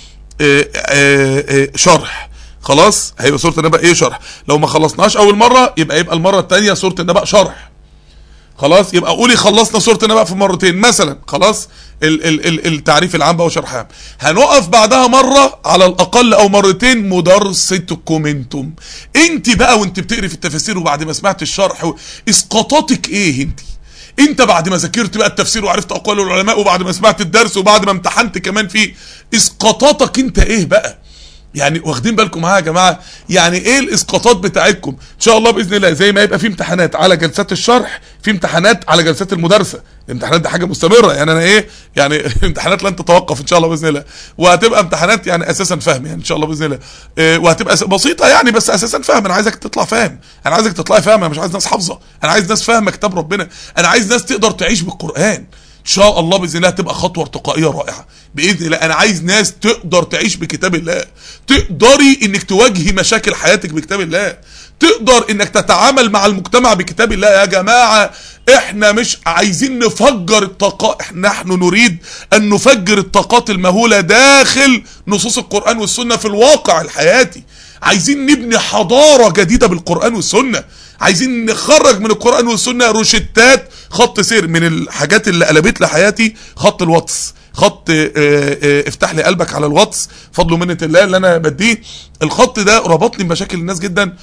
اه شرح خلاص هيبقى سوره النبأ ايه شرح لو ما خلصناش اول مره يبقى يبقى المره الثانيه سوره النبأ شرح خلاص يبقى قولي خلصنا سوره النبأ في مرتين مثلا خلاص ال ال ال التعريف العام بقى وشرحها هنقف بعدها مره على الاقل او مرتين مدرستكم انتم انت بقى وانت بتقري في التفاسير وبعد ما سمعت الشرح اسقاطاتك ايه انت انت بعد ما ذاكرت بقى التفسير وعرفت اقوال العلماء وبعد ما سمعت الدرس وبعد ما امتحنت كمان فيه اسقاطاتك انت ايه بقى يعني واخدين بالكم معايا يا جماعه يعني ايه الاسقاطات بتاعتكم ان شاء الله باذن الله زي ما يبقى في امتحانات على جلسات الشرح في امتحانات على جلسات المدرسه الامتحانات دي حاجه مستمره يعني انا ايه يعني الامتحانات لن تتوقف ان شاء الله باذن الله وهتبقى امتحانات يعني اساسا فهم يعني ان شاء الله باذن الله إيه وهتبقى أس- بسيطه يعني بس اساسا فهم انا عايزك تطلع فاهم انا عايزك تطلعي فاهم انا مش عايز ناس حافظه انا عايز ناس فاهمه كتاب ربنا انا عايز ناس تقدر تعيش بالقران ان شاء الله باذن الله تبقى خطوه ارتقائيه رائعه باذن الله انا عايز ناس تقدر تعيش بكتاب الله تقدري انك تواجهي مشاكل حياتك بكتاب الله تقدر انك تتعامل مع المجتمع بكتاب الله يا جماعه احنا مش عايزين نفجر الطاقات احنا نحن نريد ان نفجر الطاقات المهوله داخل نصوص القران والسنه في الواقع الحياتي عايزين نبني حضاره جديده بالقران والسنه عايزين نخرج من القرآن والسنة روشتات خط سير من الحاجات اللي قلبت لي حياتي خط الواتس خط آه، آه، افتح لي قلبك على الواتس فضل ومنة الله اللي انا بديه الخط ده ربطني بمشاكل الناس جدا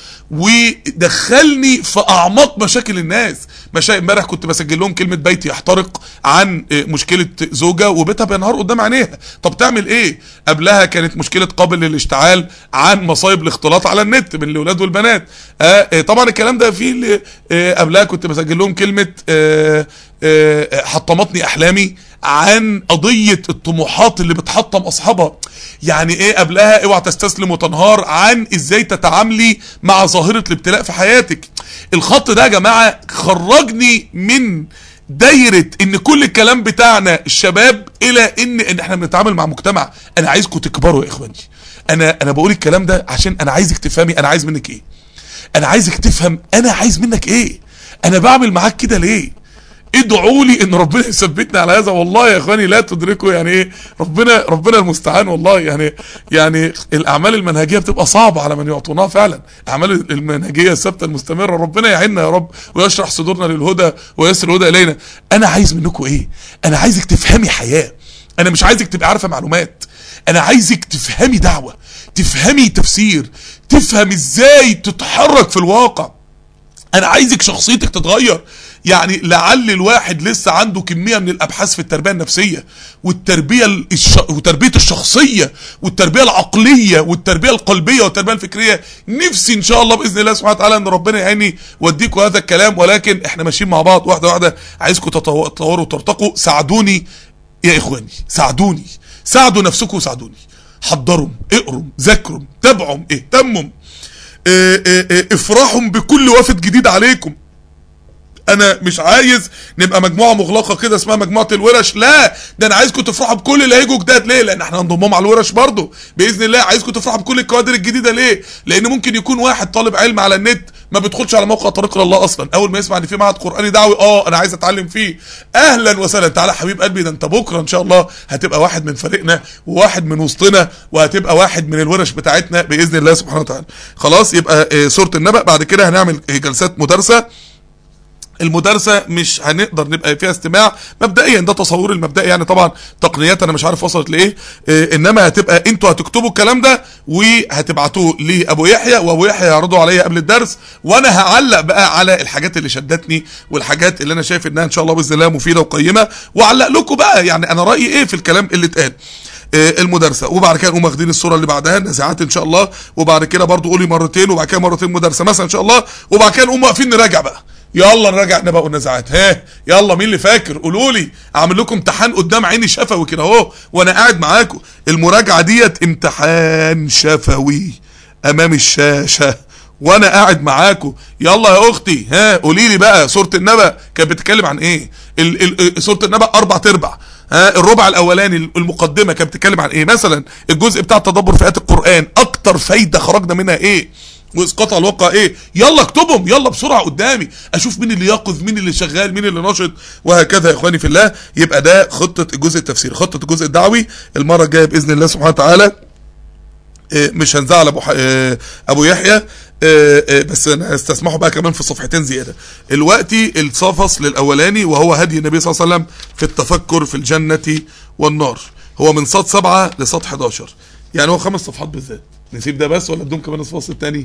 ودخلني في اعماق مشاكل الناس مشاكل امبارح كنت بسجل لهم كلمه بيتي يحترق عن آه، مشكله زوجه وبيتها بينهار قدام عينيها طب تعمل ايه قبلها كانت مشكله قابل للاشتعال عن مصايب الاختلاط على النت بين الاولاد والبنات آه آه، طبعا الكلام ده فيه اللي آه قبلها كنت بسجل لهم كلمه آه آه حطمتني احلامي عن قضيه الطموحات اللي بتحطم اصحابها يعني ايه قبلها اوعى تستسلم وتنهار عن ازاي تتعاملي مع ظاهره الابتلاء في حياتك الخط ده يا جماعه خرجني من دايره ان كل الكلام بتاعنا الشباب الى ان ان احنا بنتعامل مع مجتمع انا عايزكم تكبروا يا اخواني انا انا بقول الكلام ده عشان انا عايزك تفهمي انا عايز منك ايه انا عايزك تفهم انا عايز منك ايه انا بعمل معاك كده ليه ادعوا لي ان ربنا يثبتني على هذا والله يا اخواني لا تدركوا يعني ايه ربنا ربنا المستعان والله يعني يعني الاعمال المنهجيه بتبقى صعبه على من يعطونها فعلا الاعمال المنهجيه الثابته المستمره ربنا يعيننا يا رب ويشرح صدورنا للهدى ويسر الهدى الينا انا عايز منكم ايه انا عايزك تفهمي حياه انا مش عايزك تبقى عارفه معلومات انا عايزك تفهمي دعوه تفهمي تفسير تفهم ازاي تتحرك في الواقع انا عايزك شخصيتك تتغير يعني لعل الواحد لسه عنده كميه من الابحاث في التربيه النفسيه والتربيه الش... وتربيه الشخصيه والتربيه العقليه والتربيه القلبيه والتربيه الفكريه نفسي ان شاء الله باذن الله سبحانه وتعالى ان ربنا يعيني واديكم هذا الكلام ولكن احنا ماشيين مع بعض واحده واحده عايزكم تطو- تطوروا وترتقوا ساعدوني يا اخواني ساعدوني ساعدوا نفسكم وساعدوني حضروا اقروا ذاكروا تابعوا اهتموا اه، اه، اه، افرحوا بكل وافد جديد عليكم انا مش عايز نبقى مجموعه مغلقه كده اسمها مجموعه الورش لا ده انا عايزكم تفرحوا بكل اللي هيجوا جداد ليه لان احنا هنضمهم على الورش برضه باذن الله عايزكم تفرحوا بكل الكوادر الجديده ليه لان ممكن يكون واحد طالب علم على النت ما بيدخلش على موقع طريق إلى الله اصلا اول ما يسمع ان في معهد قراني دعوي اه انا عايز اتعلم فيه اهلا وسهلا تعالى حبيب قلبي ده انت بكره ان شاء الله هتبقى واحد من فريقنا وواحد من وسطنا وهتبقى واحد من الورش بتاعتنا باذن الله سبحانه وتعالى خلاص يبقى آه، سوره النبأ بعد كده هنعمل آه، جلسات مدارسه المدارسه مش هنقدر نبقى فيها استماع مبدئيا ده تصوري المبدئي يعني طبعا تقنيات انا مش عارف وصلت لايه آه، انما هتبقى انتوا هتكتبوا الكلام ده وهتبعتوه لابو يحيى وابو يحيى يعرضوا عليا قبل الدرس وانا هعلق بقى على الحاجات اللي شدتني والحاجات اللي انا شايف انها ان شاء الله باذن الله مفيده وقيمه واعلق لكم بقى يعني انا رايي ايه في الكلام اللي اتقال آه، المدرسه وبعد كده نقوم واخدين الصوره اللي بعدها النزاعات ان شاء الله وبعد كده برضو قولي مرتين وبعد كده مرتين مدرسه مثلا ان شاء الله وبعد كده نقوم واقفين نراجع بقى يلا نراجع نبقى والنزاعات ها يلا مين اللي فاكر قولوا لي اعمل لكم امتحان قدام عيني شفوي كده اهو وانا قاعد معاكم المراجعه ديت امتحان شفوي امام الشاشه وانا قاعد معاكم يلا يا اختي ها قولي لي بقى سوره النبأ كانت بتتكلم عن ايه ال ال سوره النبأ اربع ارباع ها الربع الاولاني المقدمه كانت بتتكلم عن ايه مثلا الجزء بتاع التدبر في ايات القران اكتر فايده خرجنا منها ايه واسقاط على الواقع ايه يلا اكتبهم يلا بسرعه قدامي اشوف مين اللي يقظ مين اللي شغال مين اللي ناشط وهكذا يا اخواني في الله يبقى ده خطه الجزء التفسيري خطه الجزء الدعوي المره الجايه باذن الله سبحانه وتعالى إيه، مش هنزعل ابو ح... إيه، ابو يحيى إيه، إيه، بس انا استسمحه بقى كمان في صفحتين زياده دلوقتي الفصل الاولاني وهو هدي النبي صلى الله عليه وسلم في التفكر في الجنه والنار هو من صاد سبعة لصاد 11 يعني هو خمس صفحات بالذات نسيب ده بس ولا بدون كمان الفصل الثاني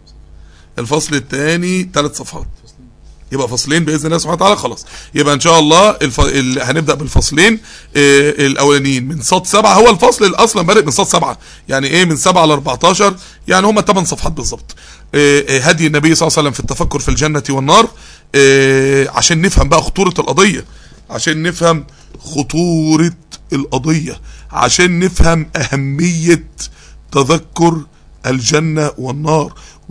الفصل الثاني ثلاث صفحات يبقى فصلين باذن الله سبحانه وتعالى خلاص يبقى ان شاء الله الف... ال... هنبدا بالفصلين آه الاولانيين من صاد سبعه هو الفصل اللي اصلا بادئ من صاد سبعه يعني ايه من سبعه ل 14 يعني هم 8 صفحات بالظبط آه آه، هدي النبي صلى الله عليه وسلم في التفكر في الجنه والنار آه عشان نفهم بقى خطوره القضيه عشان نفهم خطورة القضية عشان نفهم أهمية تذكر الجنة والنار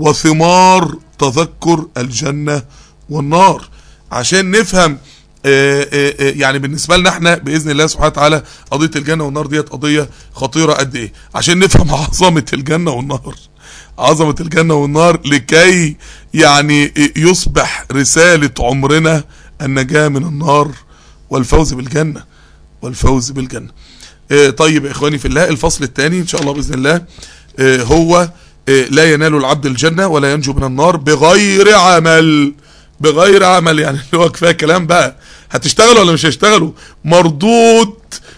وثمار تذكر الجنة والنار عشان نفهم آه، آه، آه، يعني بالنسبة لنا احنا بإذن الله سبحانه وتعالى قضية الجنة والنار ديت قضية خطيرة قد ايه عشان نفهم عظمة الجنة والنار عظمة الجنة والنار لكي يعني يصبح رسالة عمرنا النجاة من النار والفوز بالجنة والفوز بالجنة آه، طيب يا اخواني في الله الفصل الثاني ان شاء الله باذن الله آه، هو آه، لا ينال العبد الجنه ولا ينجو من النار بغير عمل بغير عمل يعني اللي هو كفايه كلام بقى هتشتغلوا ولا مش هتشتغلوا مردود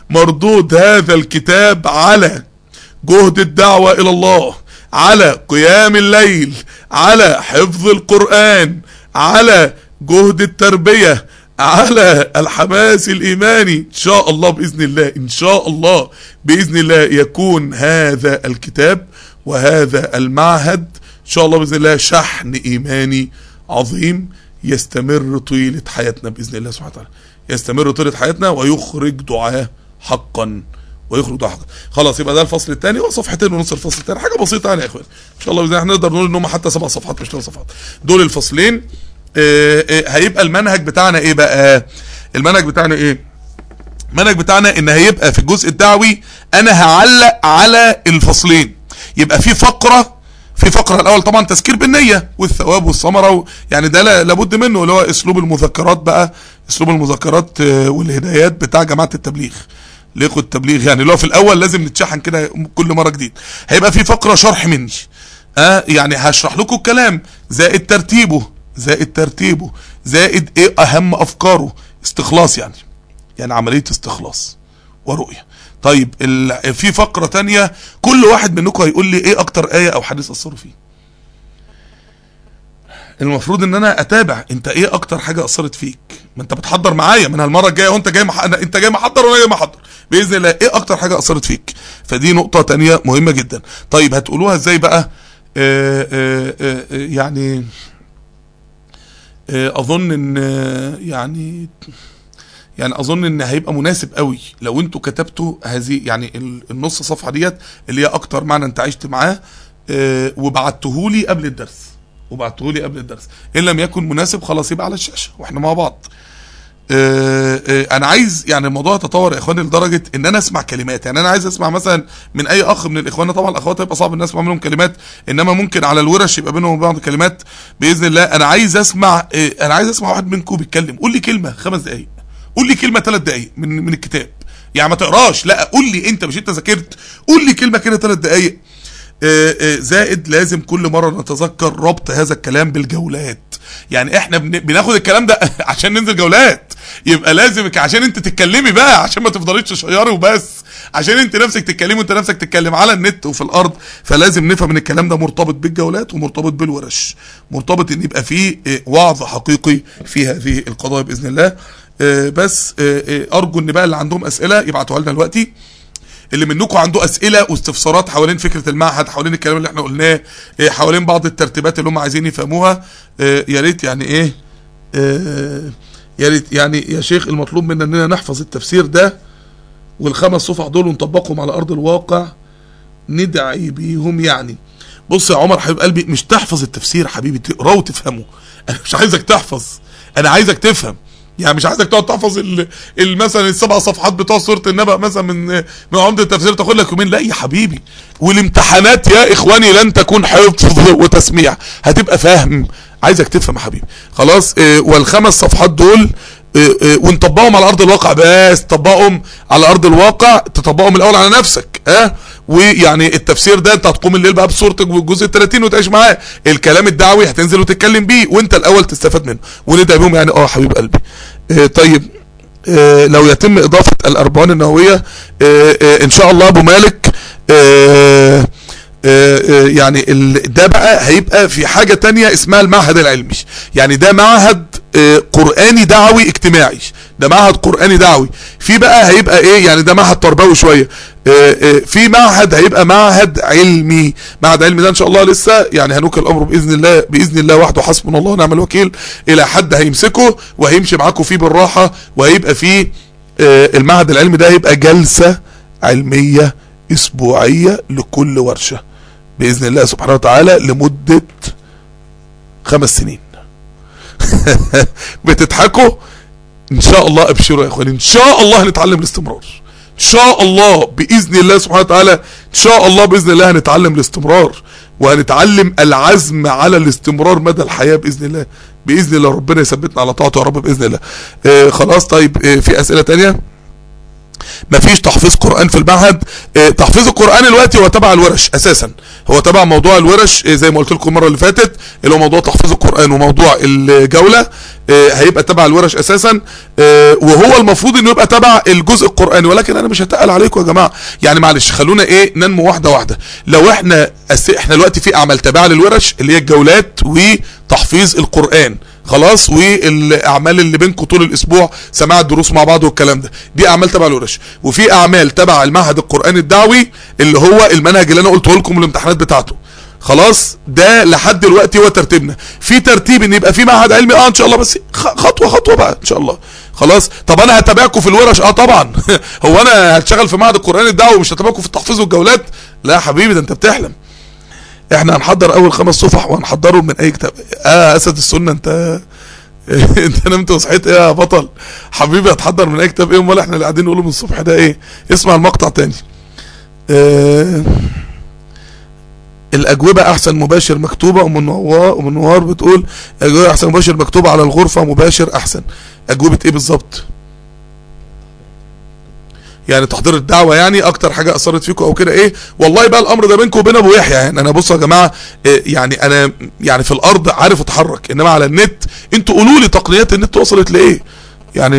مردود هذا الكتاب على جهد الدعوة إلى الله على قيام الليل على حفظ القرآن على جهد التربية على الحماس الإيماني إن شاء الله بإذن الله إن شاء الله بإذن الله يكون هذا الكتاب وهذا المعهد إن شاء الله بإذن الله شحن إيماني عظيم يستمر طيلة حياتنا بإذن الله سبحانه وتعالى يستمر طيلة حياتنا ويخرج دعاه حقا ويخرج دعاه حقا خلاص يبقى ده الفصل الثاني وصفحتين ونص الفصل الثاني حاجه بسيطه يعني يا اخوان ان شاء الله باذن الله هنقدر نقول ان هم حتى سبع صفحات مش ثمان صفحات دول الفصلين آه، آه، هيبقى المنهج بتاعنا ايه بقى المنهج بتاعنا ايه المنهج بتاعنا ان هيبقى في الجزء الدعوي انا هعلق على الفصلين يبقى في فقره في فقره الاول طبعا تذكير بالنيه والثواب والثمره و... يعني ده لا- لابد منه اللي هو اسلوب المذكرات بقى اسلوب المذكرات آه، والهدايات بتاع جماعه التبليغ ليقوا التبليغ يعني اللي هو في الاول لازم نتشحن كده كل مره جديد هيبقى في فقره شرح مني اه يعني هشرح لكم الكلام زائد ترتيبه زائد ترتيبه زائد ايه اهم افكاره استخلاص يعني يعني عمليه استخلاص ورؤيه طيب ال... في فقره تانية كل واحد منكم هيقول لي ايه اكتر ايه او حديث اثروا فيه المفروض ان انا اتابع انت ايه اكتر حاجه اثرت فيك ما انت بتحضر معايا من المره الجايه وانت جاي مح... انت جاي محضر وانا جاي محضر باذن الله ايه اكتر حاجه اثرت فيك فدي نقطه تانية مهمه جدا طيب هتقولوها ازاي بقى آه آه آه آه، يعني آه اظن ان آه، يعني يعني اظن ان هيبقى مناسب قوي لو انتوا كتبتوا هذه يعني ال- النص صفحه ديت اللي هي اكتر معنى انت عشت معاه آه، وبعتهولي قبل الدرس وبعتهولي قبل الدرس ان لم يكن مناسب خلاص يبقى على الشاشه واحنا مع بعض آه، آه، انا عايز يعني الموضوع يتطور يا اخواني لدرجه ان انا اسمع كلمات يعني انا عايز اسمع مثلا من اي اخ من الاخوان طبعا الاخوات هيبقى صعب ان اسمع منهم كلمات انما ممكن على الورش يبقى بينهم وبين بعض كلمات باذن الله انا عايز اسمع آه، انا عايز اسمع واحد منكم بيتكلم قول لي كلمه خمس دقائق قول لي كلمه ثلاث دقائق من من الكتاب يعني ما تقراش لا قول لي انت مش انت ذاكرت قول لي كلمه كده ثلاث دقائق آه، آه، زائد لازم كل مرة نتذكر ربط هذا الكلام بالجولات يعني احنا بن- بناخد الكلام ده عشان ننزل جولات يبقى لازم عشان انت تتكلمي بقى عشان ما تفضليش تشيري وبس عشان انت نفسك تتكلمي وانت نفسك تتكلم على النت وفي الارض فلازم نفهم ان الكلام ده مرتبط بالجولات ومرتبط بالورش مرتبط ان يبقى فيه آه، وعظ حقيقي في هذه القضايا باذن الله آه، بس آه، آه، ارجو ان بقى اللي عندهم اسئله يبعتوها لنا دلوقتي اللي منكم عنده اسئله واستفسارات حوالين فكره المعهد حوالين الكلام اللي احنا قلناه إيه، حوالين بعض الترتيبات اللي هم عايزين يفهموها إيه، يا ريت يعني ايه إيه، يا ريت يعني يا شيخ المطلوب منا اننا نحفظ التفسير ده والخمس صفح دول ونطبقهم على ارض الواقع ندعي بيهم يعني بص يا عمر حبيب قلبي مش تحفظ التفسير يا حبيبي تقراه وتفهمه انا مش عايزك تحفظ انا عايزك تفهم يعني مش عايزك تقعد تحفظ ال- ال- مثلا السبع صفحات بتوع سوره النبأ مثلا من من عمده التفسير تاخد لك يومين لا يا حبيبي والامتحانات يا اخواني لن تكون حفظ وتسميع هتبقى فهم عايزك تفهم يا حبيبي خلاص اه والخمس صفحات دول اه، اه، ونطبقهم على ارض الواقع بس طبقهم على ارض الواقع تطبقهم الاول على نفسك ها ويعني التفسير ده انت هتقوم الليل بقى بصورتك والجزء ال 30 وتعيش معاه الكلام الدعوي هتنزل وتتكلم بيه وانت الاول تستفاد منه وندعي بيهم يعني اه حبيب قلبي اه طيب اه لو يتم اضافه الاربعون النوويه اه اه ان شاء الله ابو مالك اه آه، آه، يعني ال- ده بقى هيبقى في حاجة تانية اسمها المعهد العلمي يعني ده معهد آه، قرآني دعوي اجتماعي ده معهد قراني دعوي في بقى هيبقى ايه يعني ده معهد تربوي شويه آه، آه، في معهد هيبقى معهد علمي معهد علمي ده ان شاء الله لسه يعني هنوكل الامر باذن الله باذن الله وحده حسبنا الله ونعم الوكيل الى حد هيمسكه وهيمشي معاكم فيه بالراحه وهيبقى فيه آه، المعهد العلمي ده هيبقى جلسه علميه اسبوعيه لكل ورشه باذن الله سبحانه وتعالى لمده خمس سنين بتضحكوا ان شاء الله ابشروا يا اخواني ان شاء الله هنتعلم الاستمرار ان شاء الله باذن الله سبحانه وتعالى ان شاء الله باذن الله هنتعلم الاستمرار وهنتعلم العزم على الاستمرار مدى الحياه باذن الله باذن الله ربنا يثبتنا على طاعته يا رب باذن الله آه خلاص طيب آه في اسئله تانية مفيش تحفيظ قرآن في المعهد اه تحفيظ القرآن دلوقتي هو تبع الورش اساسا هو تبع موضوع الورش اه زي ما قلت لكم المره اللي فاتت اللي هو موضوع تحفيظ القرآن وموضوع الجولة اه هيبقى تبع الورش اساسا وهو المفروض انه يبقى تبع الجزء القرآني ولكن انا مش هتقل عليكم يا جماعه يعني معلش خلونا ايه ننمو واحده واحده لو احنا احنا دلوقتي في اعمال تابعه للورش اللي هي الجولات وتحفيظ القرآن خلاص والاعمال اللي بينكم طول الاسبوع سماع الدروس مع بعض والكلام ده دي اعمال تبع الورش وفي اعمال تبع المعهد القراني الدعوي اللي هو المنهج اللي انا قلته لكم والامتحانات بتاعته خلاص ده لحد دلوقتي هو ترتيبنا في ترتيب ان يبقى في معهد علمي اه ان شاء الله بس خطوه خطوه بقى ان شاء الله خلاص طب انا هتابعكم في الورش اه طبعا هو انا هشتغل في معهد القراني الدعوي ومش هتابعكم في التحفيظ والجولات لا يا حبيبي ده انت بتحلم احنا هنحضر اول خمس صفح وهنحضرهم من اي كتاب اه اسد السنه انت انت نمت وصحيت ايه يا بطل حبيبي هتحضر من اي كتاب ايه امال احنا اللي قاعدين نقوله من الصبح ده ايه اسمع المقطع تاني اه الاجوبه احسن مباشر مكتوبه ام نوار ام نوار بتقول اجوبه احسن مباشر مكتوبه على الغرفه مباشر احسن اجوبه ايه بالظبط يعني تحضير الدعوه يعني اكتر حاجه اثرت فيكم او كده ايه والله بقى الامر ده بينكم وبين ابو يحيى يعني انا بصوا يا جماعه إيه يعني انا يعني في الارض عارف اتحرك انما على النت انتوا قولوا لي تقنيات النت وصلت لايه يعني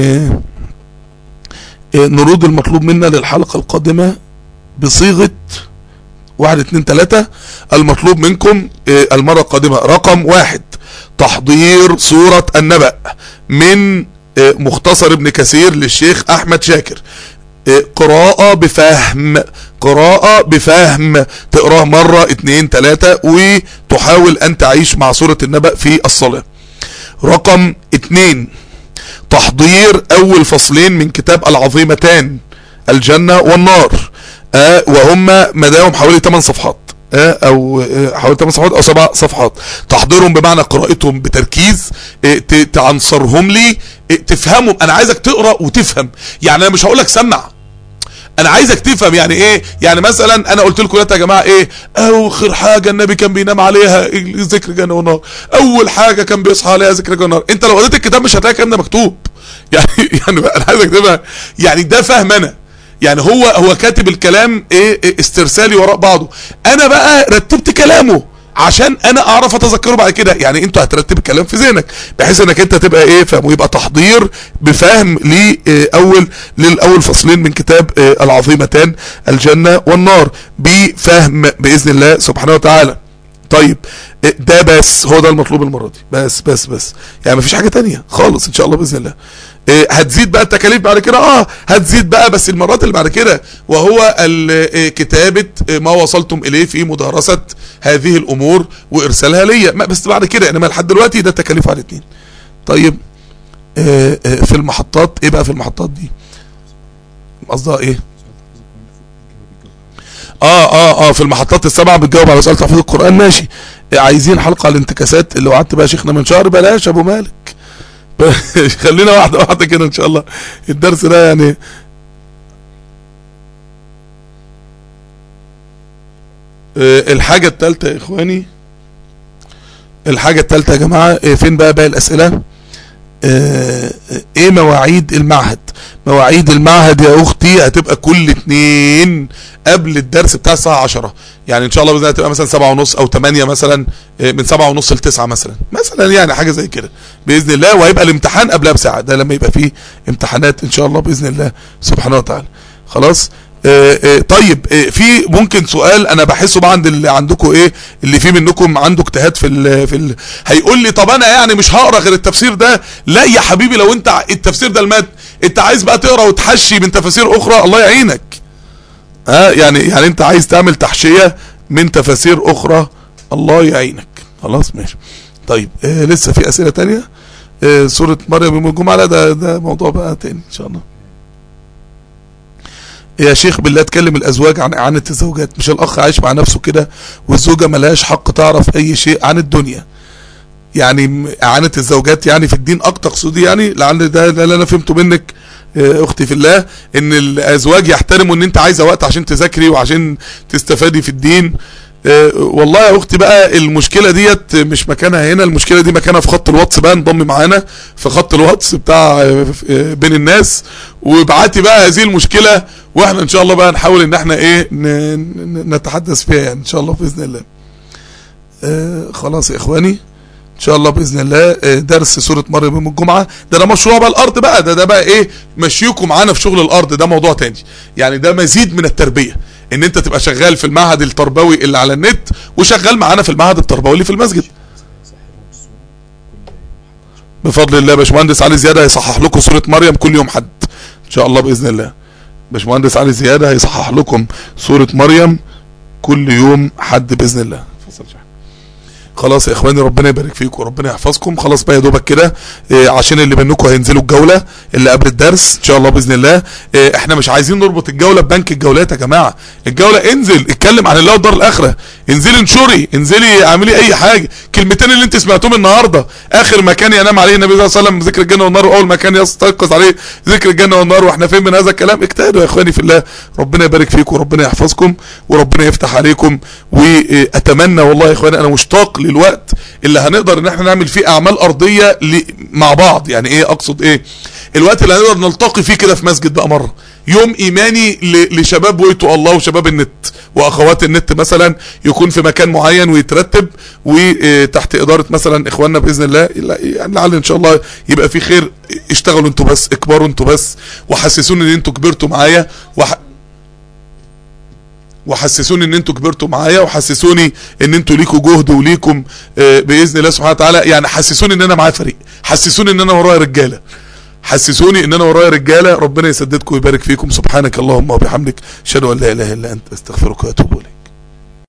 إيه نرود المطلوب منا للحلقه القادمه بصيغه واحد اتنين تلاتة المطلوب منكم إيه المرة القادمة رقم واحد تحضير سورة النبأ من مختصر ابن كثير للشيخ احمد شاكر قراءة بفهم قراءة بفهم تقراه مرة اتنين تلاتة وتحاول ان تعيش مع سورة النبأ في الصلاة رقم اتنين تحضير اول فصلين من كتاب العظيمتان الجنة والنار آه وهم مداهم حوالي 8 صفحات آه او آه حوالي 8 صفحات او 7 صفحات تحضيرهم بمعنى قراءتهم بتركيز تعنصرهم لي تفهمهم انا عايزك تقرا وتفهم يعني انا مش هقول لك سمع انا عايزك تفهم يعني ايه يعني مثلا انا قلت لكم يا جماعه ايه اخر حاجه النبي كان بينام عليها ذكر جنه ونار اول حاجه كان بيصحى عليها ذكر جنه ونار انت لو قريت الكتاب مش هتلاقي الكلام ده مكتوب يعني يعني انا عايزك تفهم يعني ده فهم انا يعني هو هو كاتب الكلام ايه, إيه استرسالي وراء بعضه انا بقى رتبت كلامه عشان انا اعرف اتذكره بعد كده يعني انتوا هترتب الكلام في ذهنك بحيث انك انت تبقى ايه فاهم ويبقى تحضير بفهم لاول للاول فصلين من كتاب العظيمتان الجنه والنار بفهم باذن الله سبحانه وتعالى طيب ده بس هو ده المطلوب المره دي بس بس بس يعني مفيش حاجه تانية خالص ان شاء الله باذن الله هتزيد بقى التكاليف بعد كده اه هتزيد بقى بس المرات اللي بعد كده وهو كتابة ما وصلتم اليه في مدارسة هذه الامور وارسالها ليا بس بعد كده انما لحد دلوقتي ده التكاليف على الاثنين طيب في المحطات ايه بقى في المحطات دي قصدها ايه اه اه اه في المحطات السبعه بتجاوب على سؤال تحفيظ القران ماشي عايزين حلقه على الانتكاسات اللي وعدت بقى شيخنا من شهر بلاش ابو مالك خلينا واحده واحده كده ان شاء الله الدرس ده يعني الحاجة التالتة يا اخواني الحاجة التالتة يا جماعة فين بقى باقي الاسئلة ايه مواعيد المعهد مواعيد المعهد يا اختي هتبقى كل اتنين قبل الدرس بتاع الساعة عشرة يعني ان شاء الله باذن الله هتبقى مثلا سبعة ونص او تمانية مثلا من سبعة ونص لتسعة مثلا مثلا يعني حاجة زي كده باذن الله وهيبقى الامتحان قبلها بساعة ده لما يبقى فيه امتحانات ان شاء الله باذن الله سبحانه وتعالى خلاص آآ آآ طيب آآ في ممكن سؤال انا بحسه بقى عند اللي عندكم ايه اللي فيه منكم عنده اجتهاد في ال في ال هيقول لي طب انا يعني مش هقرا غير التفسير ده لا يا حبيبي لو انت التفسير ده المات انت عايز بقى تقرا وتحشي من تفاسير اخرى الله يعينك ها يعني يعني انت عايز تعمل تحشيه من تفاسير اخرى الله يعينك خلاص ماشي طيب آه لسه في اسئله تانية آه سوره مريم يوم الجمعه لا ده ده موضوع بقى تاني ان شاء الله يا شيخ بالله تكلم الازواج عن اعانه الزوجات مش الاخ عايش مع نفسه كده والزوجه ملهاش حق تعرف اي شيء عن الدنيا يعني م- اعانه الزوجات يعني في الدين اكتر تقصدي يعني لعل ده ده اللي انا فهمته منك آه، اختي في الله ان الازواج يحترموا ان انت عايزه وقت عشان تذاكري وعشان تستفادي في الدين آه، والله يا اختي بقى المشكله ديت مش مكانها هنا المشكله دي مكانها في خط الواتس بقى انضم معانا في خط الواتس بتاع آه، آه، بين الناس وابعتي بقى هذه المشكله واحنا ان شاء الله بقى نحاول ان احنا ايه ن- ن- نتحدث فيها يعني ان شاء الله باذن الله آه، خلاص يا اخواني ان شاء الله باذن الله آه، درس سوره مريم يوم الجمعه ده ده مشروع بقى الارض بقى ده ده بقى ايه مشيكم معانا في شغل الارض ده موضوع تاني يعني ده مزيد من التربيه ان انت تبقى شغال في المعهد التربوي اللي على النت وشغال معانا في المعهد التربوي اللي في المسجد بفضل الله باشمهندس علي زياده هيصحح لكم سوره مريم كل يوم حد ان شاء الله باذن الله باشمهندس علي زياده هيصحح لكم سوره مريم كل يوم حد باذن الله خلاص يا اخواني ربنا يبارك فيكم وربنا يحفظكم خلاص بقى يا دوبك كده إيه، عشان اللي منكم هينزلوا الجوله اللي قبل الدرس ان شاء الله باذن الله إيه، احنا مش عايزين نربط الجوله ببنك الجولات يا جماعه الجوله انزل اتكلم عن الله والدار الاخره انزلي انشري انزلي اعملي اي حاجه كلمتين اللي انت سمعتهم النهارده اخر مكان ينام عليه النبي صلى الله عليه وسلم ذكر الجنه والنار واول مكان يستيقظ عليه ذكر الجنه والنار واحنا فين من هذا الكلام اجتهدوا يا اخواني في الله ربنا يبارك فيكم وربنا يحفظكم وربنا يفتح عليكم واتمنى والله يا اخواني انا مشتاق للوقت اللي هنقدر ان احنا نعمل فيه اعمال ارضيه ل- مع بعض يعني ايه اقصد ايه الوقت اللي هنقدر نلتقي فيه كده في مسجد بقى مره يوم ايماني ل- لشباب ويتو الله وشباب النت واخوات النت مثلا يكون في مكان معين ويترتب وتحت اداره مثلا اخواننا باذن الله يعني لعل ان شاء الله يبقى في خير اشتغلوا انتوا بس اكبروا انتوا بس وحسسوني ان انتوا كبرتوا معايا وح... وحسسوني ان انتوا كبرتوا معايا وحسسوني ان انتوا ليكوا جهد وليكم آه، باذن الله سبحانه وتعالى يعني حسسوني ان انا معايا فريق حسسوني ان انا ورايا رجاله حسسوني ان انا ورايا رجاله ربنا يسددكم ويبارك فيكم سبحانك اللهم وبحمدك اشهد ان لا اله الا انت استغفرك واتوب اليك